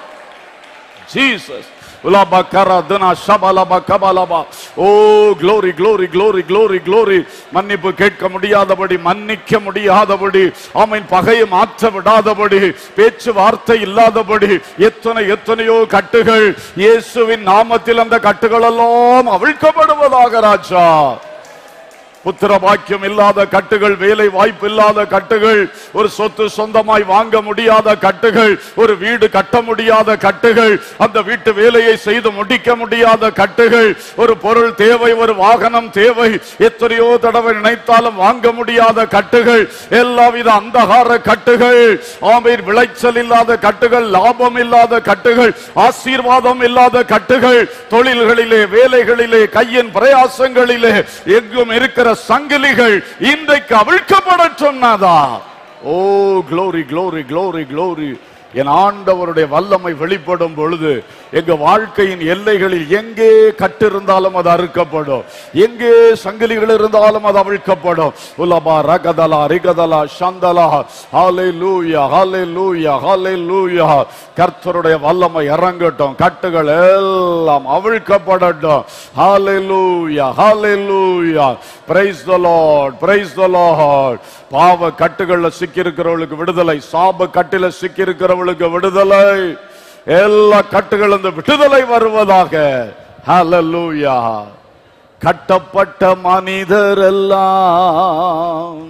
ஜீசஸ் உலாபா கரதுனா ஷபலபா கபலபா oh glory glory glory glory glory மன்னிப்பு கேட்க முடியாதபடி மன்னிக்க முடியாதபடி ஆமீன் பகையை மாற்ற விடாதபடி பேச்சு வார்த்தை இல்லாதபடி எத்தனை எத்தனையோ கட்டுகள் இயேசுவின் நாமத்தில் அந்த கட்டுகள் எல்லாம் அவிழ்க்கப்படுவதாக ராஜா புத்திர பாக்கியம் இல்லாத கட்டுகள் வேலை வாய்ப்பு இல்லாத கட்டுகள் ஒரு சொத்து சொந்தமாய் வாங்க முடியாத கட்டுகள் ஒரு வீடு கட்ட முடியாத கட்டுகள் அந்த வீட்டு வேலையை செய்து முடிக்க முடியாத கட்டுகள் ஒரு பொருள் தேவை ஒரு வாகனம் தேவை எத்தனையோ தடவை நினைத்தாலும் வாங்க முடியாத கட்டுகள் எல்லாவித அந்தகார கட்டுகள் ஆமீர் விளைச்சல் இல்லாத கட்டுகள் லாபம் இல்லாத கட்டுகள் ஆசீர்வாதம் இல்லாத கட்டுகள் தொழில்களிலே வேலைகளிலே கையின் பிரயாசங்களிலே எங்கும் இருக்கிற சங்கிலிகள் இன்றைக்கு அவிழ்க்கப்படட்டும் நாதா ஓ glory glory glory glory என் ஆண்டவருடைய வல்லமை வெளிப்படும் பொழுது எங்க வாழ்க்கையின் எல்லைகளில் எங்கே கட்டு இருந்தாலும் அது அறுக்கப்படும் எங்கே சங்கிலிகள் இருந்தாலும் அது அவிழ்க்கப்படும் உலபா ரகதலா ரிகதலா சந்தலா ஹாலே லூயா ஹாலே லூயா ஹாலே லூயா கர்த்தருடைய வல்லமை இறங்கட்டும் கட்டுகள் எல்லாம் அவிழ்க்கப்படட்டும் ஹாலே hallelujah hallelujah praise the Lord praise the Lord பாவ கட்டுகள்ல சிக்கி இருக்கிறவளுக்கு விடுதலை சாப கட்டில சிக்கி இருக்கிறவளுக்கு விடுதலை எல்லா கட்டுகள் அந்த விடுதலை வருவதாக ஹalleluya கட்டப்பட்ட மனிதர் எல்லாம்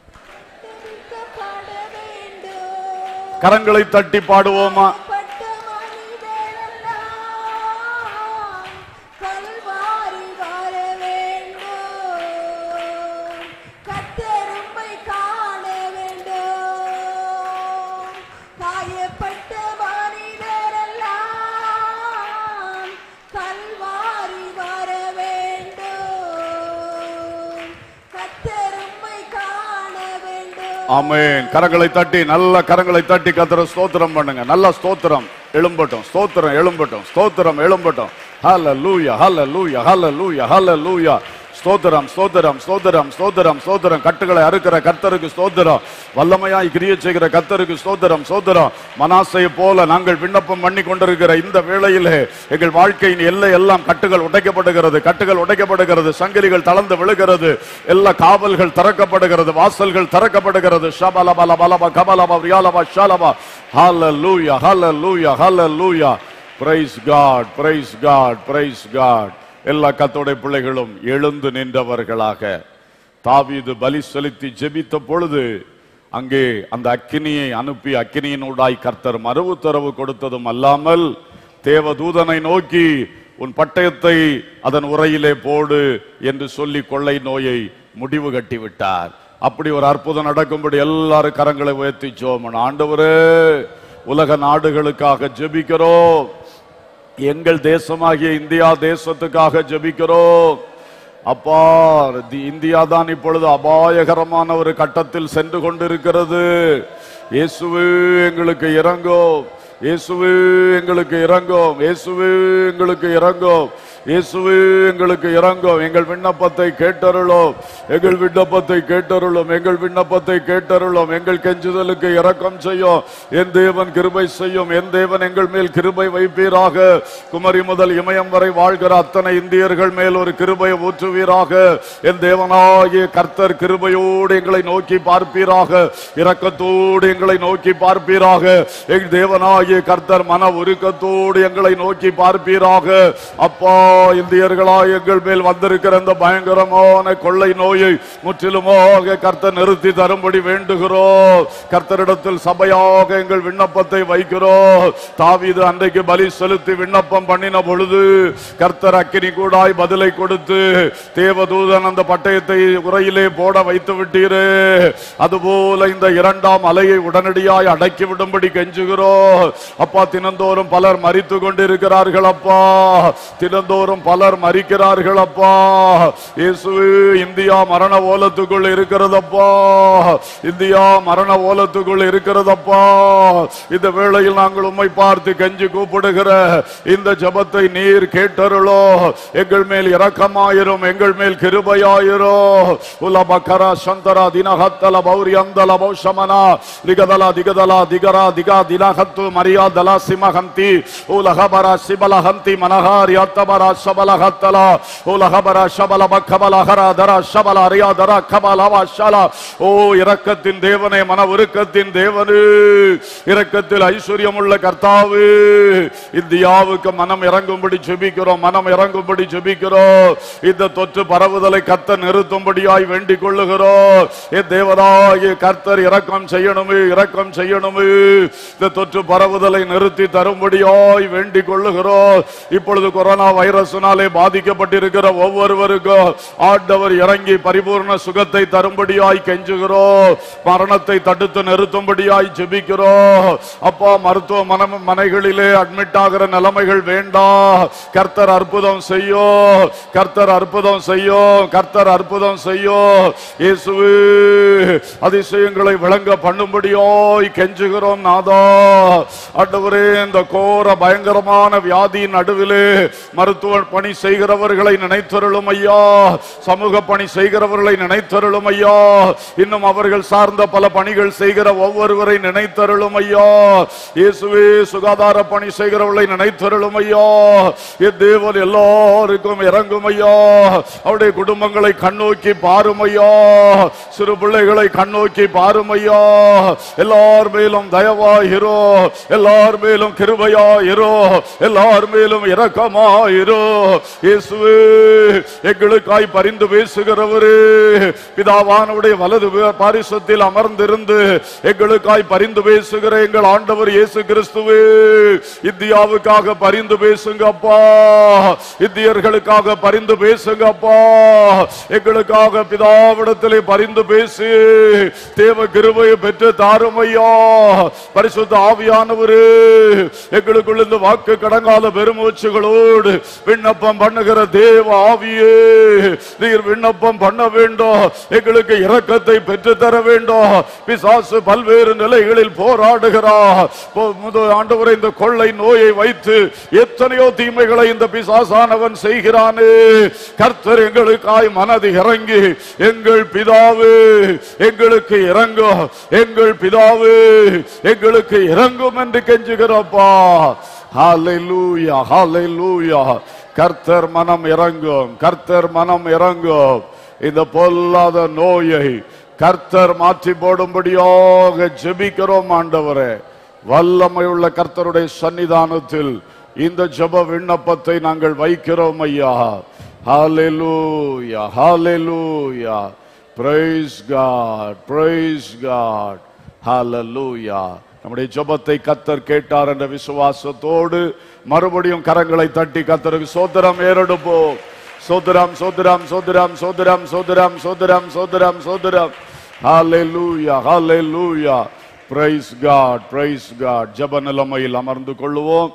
மீட்கப்பட வேண்டும். கரங்களை தட்டி பாடுவோமா பட்ட மனிதரெல்லாம் கல்வாரி வர வேண்டும். கத்தரும்மை காண வேண்டும். காயப்பட்ட மனிதரெல்லாம் கல்வாரி வர வேண்டும். கத்தரும்மை காண வேண்டும் ஆமென் கரங்களை தட்டி நல்ல கரங்களை தட்டி கத்தர ஸ்தோத்திரம் பண்ணுங்க நல்ல ஸ்தோத்திரம் எழும்பட்டும் ஸ்தோத்திரம் எழும்பட்டும் ஸ்தோத்திரம் எழும்பட்டும் ஹalleluya ஹalleluya ஹalleluya ஹalleluya ஸ்தோத்திரம் ஸ்தோத்திரம் ஸ்தோத்திரம் ஸ்தோத்திரம் ஸ்தோத்திரம் கட்டுகளை அறுக்கிற கர்த்தருக்கு ஸ்தோத்திரம் வல்லமையாய் கிரிய செய்கிற கர்த்தருக்கு ஸ்தோத்திரம் ஸ்தோத்திரம் மனாசையை போல நாங்கள் விண்ணப்பம் பண்ணி கொண்டிருக்கிற இந்த வேளையிலே எங்கள் வாழ்க்கையின் எல்லை எல்லாம் கட்டுகள் உடைக்கப்படுகிறது கட்டுகள் உடைக்கப்படுகிறது சங்கிலிகள் தளர்ந்து விழுகிறது எல்லா காவல்கள் திறக்கப்படுகிறது வாசல்கள் திறக்கப்படுகிறது ஷபலபல பலப கபலப ரியாலபா ஷாலபா ஹalleluya ஹalleluya ஹalleluya praise god praise god praise god எல்லா கத்தோடைய பிள்ளைகளும் எழுந்து நின்றவர்களாக தாவீது பலி செலுத்தி ஜெபித்த பொழுது அங்கே அந்த அக்கினியை அனுப்பி அக்கினியினூடாய் கர்த்தர் மறு உத்தரவு கொடுத்ததும் அல்லாமல் தேவதூதனை நோக்கி உன் பட்டயத்தை அதன் உரையிலே போடு என்று சொல்லி கொள்ளை நோயை முடிவு கட்டி விட்டார் அப்படி ஒரு அற்புதம் நடக்கும்படி எல்லாரும் கரங்களை உயர்த்தி ஜோமன் ஆண்டவரே உலக நாடுகளுக்காக ஜெபிக்கிறோம் எங்கள் தேசமாகிய இந்தியா தேசத்துக்காக ஜெபிக்கிறோம் அப்பா தி- இந்தியா தான் இப்பொழுது அபாயகரமான ஒரு கட்டத்தில் சென்று கொண்டிருக்கிறது இயேசுவே எங்களுக்கு இறங்கும் இயேசுவே எங்களுக்கு இறங்கும் இயேசுவே எங்களுக்கு இறங்கும் இயேசுவே எங்களுக்கு இறங்கும் எங்கள் விண்ணப்பத்தை கேட்டருளும் எங்கள் விண்ணப்பத்தை கேட்டருளும் எங்கள் விண்ணப்பத்தை கேட்டருளும் எங்கள் கெஞ்சுதலுக்கு இரக்கம் செய்யும் என் தேவன் கிருபை செய்யும் என் தேவன் எங்கள் மேல் கிருபை வைப்பீராக குமரி முதல் இமயம் வரை வாழ்கிற அத்தனை இந்தியர்கள் மேல் ஒரு கிருபை ஊற்றுவீராக என் தேவனாகிய கர்த்தர் கிருபையோடு எங்களை நோக்கி பார்ப்பீராக இரக்கத்தோடு எங்களை நோக்கி பார்ப்பீராக எங்கள் தேவனாகிய கர்த்தர் மன உருக்கத்தோடு எங்களை நோக்கி பார்ப்பீராக அப்பா இந்தியர்களா எங்கள் மேல் வந்திருக்கிற இந்த பயங்கரமான கொள்ளை நோயை முற்றிலுமாக கர்த்தர் நிறுத்தி தரும்படி வேண்டுகிறோம் கர்த்தரிடத்தில் சபையாக எங்கள் விண்ணப்பத்தை வைக்கிறோம் தாவீது அன்றைக்கு பலி செலுத்தி விண்ணப்பம் பண்ணின பொழுது கர்த்தர் அக்கினி கூடாய் பதிலை கொடுத்து தேவதூதன் அந்த பட்டயத்தை உரையிலே போட வைத்து விட்டீரே அதுபோல இந்த இரண்டாம் அலையை உடனடியாய் அடக்கி விடும்படி கெஞ்சுகிறோம் அப்பா தினந்தோறும் பலர் மறித்து கொண்டிருக்கிறார்கள் அப்பா தினந்தோறும் பலர் மறிக்கிறார்கள் அப்பா இயேசுவே இந்தியா மரண ஓலத்துக்குள் இருக்கிறதப்பா இந்தியா மரண ஓலத்துக்குள் இருக்கிறதப்பா இந்த வேளையில் நாங்கள் உம்மை பார்த்து கெஞ்சி கூப்பிடுகிற இந்த ஜபத்தை நீர் கேட்டருளோ எங்கள் மேல் இரக்கமாயிரும் எங்கள் மேல் கிருபையாயிரோ உலபக்கரா சந்தரா தினஹத்தல பௌரியந்தல பௌஷமனா திகதல திகதல திகரா திகா தினஹத்து மரியா தலா சிமஹந்தி உலகபர சிபலஹந்தி மனஹாரி அத்தபர சபலஹத்தல உலகபர சபல பக்கபல ஹரதர சபல அரியாதர கபலவ ஷல ஓ இரக்கத்தின் தேவனே மன உருக்கத்தின் தேவனே இரக்கத்தில் ஐஸ்வர்யம் உள்ள கர்த்தாவே இந்தியாவுக்கு மனம் இறங்கும்படி ஜெபிக்கிறோம் மனம் இறங்கும்படி ஜெபிக்கிறோம் இந்த தொற்று பரவுதலை கர்த்தர் நிறுத்தும்படியாய் வேண்டிக் கொள்ளுகிறோம் என் தேவராகிய கர்த்தர் இரக்கம் செய்யணுமே இரக்கம் செய்யணுமே இந்த தொற்று பரவுதலை நிறுத்தி தரும்படியாய் வேண்டிக் கொள்ளுகிறோம் இப்பொழுது கொரோனா வைரஸினாலே பாதிக்கப்பட்டிருக்கிற ஒவ்வொருவருக்கும் ஆண்டவர் இறங்கி பரிபூர்ண சுகத்தை தரும்படியாய் கெஞ்சுகிறோம் மரணத்தை தடுத்து நிறுத்தும்படியாய் ஜெபிக்கிறோம் அப்பா மருத்துவ மன மனைகளிலே அட்மிட் ஆகிற நிலைமைகள் வேண்டாம் கர்த்தர் அற்புதம் செய்யோ கர்த்தர் அற்புதம் செய்யோ கர்த்தர் அற்புதம் செய்யோ இயேசுவே அதிசயங்களை விளங்க பண்ணும்படியாய் கெஞ்சுகிறோம் நாதா ஆண்டவரே இந்த கோர பயங்கரமான வியாதியின் நடுவிலே மருத்துவ பணி செய்கிறவர்களை நினைத்தருளும் ஐயா சமூக பணி செய்கிறவர்களை நினைத்தருளும் ஐயா இன்னும் அவர்கள் சார்ந்த பல பணிகள் செய்கிற ஒவ்வொருவரை நினைத்தருளும் ஐயா இயேசுவே சுகாதார பணி செய்கிறவர்களை நினைத்தருளும் ஐயா என் தேவன் எல்லாருக்கும் இறங்கும் ஐயா அவருடைய குடும்பங்களை கண்ணோக்கி பாரும் ஐயா சிறு பிள்ளைகளை கண்ணோக்கி பாரும் ஐயா எல்லார் மேலும் தயவாயிரோ எல்லார் மேலும் கிருபையாயிரோ எல்லார் மேலும் இரக்கமாயிரோ இயேசுவே எங்களுக்காய் பரிந்து பேசுகிறவரே பிதாவானுடைய வலது பாரிசத்தில் அமர்ந்திருந்து எங்களுக்காய் பரிந்து பேசுகிற எங்கள் ஆண்டவர் இயேசு கிறிஸ்துவே இந்தியாவுக்காக பரிந்து பேசுங்க அப்பா இந்தியர்களுக்காக பரிந்து பேசுங்க அப்பா எங்களுக்காக பிதாவிடத்திலே பரிந்து பேசி தேவ கிருபையை பெற்று தாரும் ஐயா பரிசுத்த ஆவியானவரே எங்களுக்குள்ள இந்த வாக்கு கடங்கால பெருமூச்சுகளோடு விண்ணப்பம் பண்ணுகிற தேவ ஆவியே நீர் விண்ணப்பம் பண்ண வேண்டும் எங்களுக்கு இரக்கத்தை பெற்று தர வேண்டும் பிசாசு பல்வேறு நிலைகளில் போராடுகிறா போ- முத- ஆண்டவரே இந்த கொள்ளை நோயை வைத்து எத்தனையோ தீமைகளை இந்த பிசாசானவன் செய்கிறானே கர்த்தர் எங்களுக்காய் மனது இறங்கி எங்கள் பிதாவே எங்களுக்கு இறங்கும் எங்கள் பிதாவே எங்களுக்கு இறங்கும் என்று கெஞ்சுகிறப்பா ஹalleluya ஹalleluya கர்த்தர் மனம் இறங்கும் கர்த்தர் மனம் இறங்கும் இந்த பொல்லாத நோயை கர்த்தர் மாற்றி போடும்படியாக ஜெபிக்கிறோம் ஆண்டவரே வல்லமையுள்ள கர்த்தருடைய சன்னிதானத்தில் இந்த ஜெப விண்ணப்பத்தை நாங்கள் வைக்கிறோம் ஐயா ஹalleluya ஹalleluya praise god praise god ஹalleluya நம்முடைய ஜெபத்தை கர்த்தர் கேட்டார் என்ற விசுவாசத்தோடு மறுபடியும் கரங்களை தட்டி கர்த்தருக்கு சோதரம் ஏறெடுப்போம் சோதரம் சோதரம் சோதரம் சோதரம் சோதரம் சோதரம் சோதரம் சோதரம் ஹalleluya ஹalleluya praise god praise god ஜெப நிலைமையில் அமர்ந்து கொள்ளுவோம்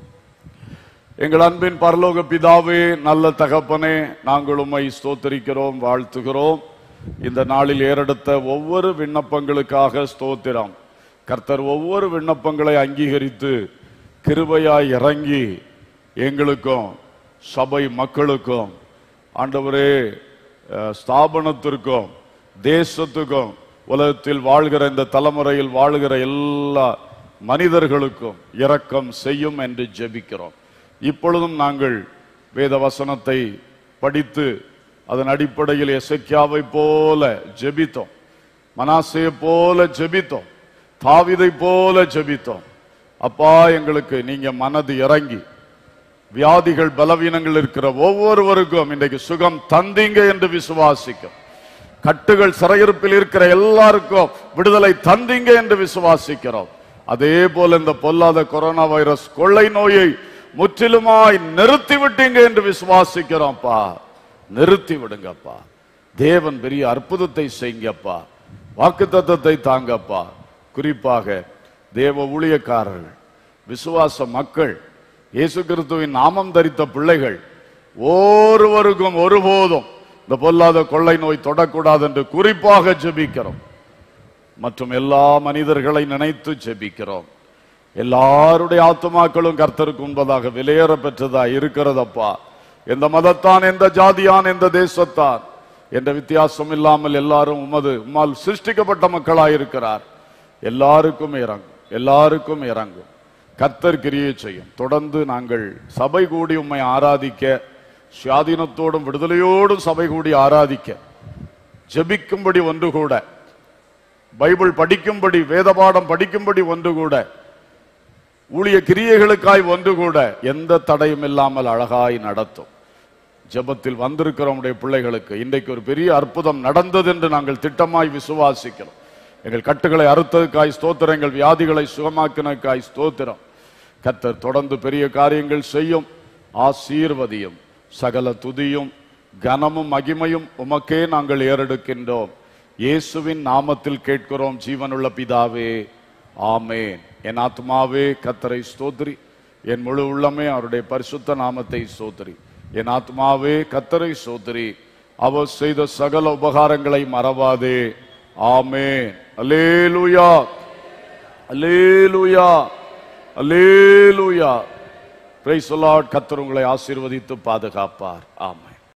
எங்கள் அன்பின் பரலோக பிதாவே நல்ல தகப்பனே நாங்கள் உம்மை ஸ்தோத்திரிக்கிறோம் வாழ்த்துகிறோம் இந்த நாளில் ஏறெடுத்த ஒவ்வொரு விண்ணப்பங்களுக்காக ஸ்தோத்திரம் கர்த்தர் ஒவ்வொரு விண்ணப்பங்களை அங்கீகரித்து கிருபையாய் இறங்கி எங்களுக்கும் சபை மக்களுக்கும் ஆண்டவரே அஹ், ஸ்தாபனத்திற்கும் தேசத்துக்கும் உலகத்தில் வாழ்கிற இந்த தலைமுறையில் வாழ்கிற எல்லா மனிதர்களுக்கும் இரக்கம் செய்யும் என்று ஜெபிக்கிறோம் இப்பொழுதும் நாங்கள் வேத வசனத்தை படித்து அதன் அடிப்படையில் எசக்கியாவை போல ஜெபித்தோம் மனாசையை போல ஜெபித்தோம் தாவிதை போல ஜெபித்தோம் அப்பா எங்களுக்கு நீங்க மனது இறங்கி வியாதிகள் பலவீனங்கள் இருக்கிற ஒவ்வொருவருக்கும் இன்றைக்கு சுகம் தந்தீங்க என்று விசுவாசிக்கும் கட்டுகள் சிறையிருப்பில் இருக்கிற எல்லாருக்கும் விடுதலை தந்தீங்க என்று விசுவாசிக்கிறோம் அதே போல இந்த பொல்லாத கொரோனா வைரஸ் கொள்ளை நோயை முற்றிலுமாய் நிறுத்தி விட்டீங்க என்று விசுவாசிக்கிறோம்ப்பா நிறுத்தி விடுங்கப்பா தேவன் பெரிய அற்புதத்தை செய்யுங்கப்பா வாக்கு தத்தத்தை தாங்கப்பா குறிப்பாக தேவ ஊழியக்காரர்கள் விசுவாச மக்கள் இயேசு கிறிஸ்துவின் நாமம் தரித்த பிள்ளைகள் ஒருவருக்கும் ஒருபோதும் இந்த பொல்லாத கொள்ளை நோய் தொடக்கூடாது என்று குறிப்பாக ஜெபிக்கிறோம் மற்றும் எல்லா மனிதர்களை நினைத்து ஜெபிக்கிறோம் எல்லாருடைய ஆத்துமாக்களும் கர்த்தருக்கு உண்பதாக விலையேற பெற்றதா இருக்கிறதப்பா எந்த மதத்தான் எந்த ஜாதியான் எந்த தேசத்தான் என்ற வித்தியாசம் இல்லாமல் எல்லாரும் உமது உம்மால் சிருஷ்டிக்கப்பட்ட மக்களாயிருக்கிறார் எல்லாருக்கும் இறங்கும் எல்லாருக்கும் இறங்கும் கர்த்தர் கிரியை செய்யும் தொடர்ந்து நாங்கள் சபை கூடி உம்மை ஆராதிக்க சுயாதீனத்தோடும் விடுதலையோடும் சபை கூடி ஆராதிக்க ஜெபிக்கும்படி ஒன்று கூட பைபிள் படிக்கும்படி வேதபாடம் படிக்கும்படி ஒன்று கூட ஊழிய கிரியைகளுக்காய் ஒன்று கூட எந்த தடையும் இல்லாமல் அழகாய் நடத்தும் ஜெபத்தில் வந்திருக்கிற உடைய பிள்ளைகளுக்கு இன்றைக்கு ஒரு பெரிய அற்புதம் நடந்தது என்று நாங்கள் திட்டமாய் விசுவாசிக்கிறோம் எங்கள் கட்டுகளை அறுத்ததுக்காய் ஸ்தோத்திரம் எங்கள் வியாதிகளை சுகமாக்கினதுக்காய் ஸ்தோத்திரம் கர்த்தர் தொடர்ந்து பெரிய காரியங்கள் செய்யும் ஆசீர்வதியும் சகல துதியும் கனமும் மகிமையும் உமக்கே நாங்கள் ஏறெடுக்கின்றோம் இயேசுவின் நாமத்தில் கேட்கிறோம் ஜீவனுள்ள பிதாவே ஆமேன் என் ஆத்மாவே கத்தரை ஸ்தோத்திரி என் முழு உள்ளமே அவருடைய பரிசுத்த நாமத்தை ஸ்தோத்திரி என் ஆத்மாவே கத்தரை ஸ்தோத்திரி அவர் செய்த சகல உபகாரங்களை மறவாதே ஆமேன் அல்லேலூயா அல்லேலூயா அல்லேலூயா பிரைஸ் கத்தர் உங்களை ஆசீர்வதித்து பாதுகாப்பார் ஆமென்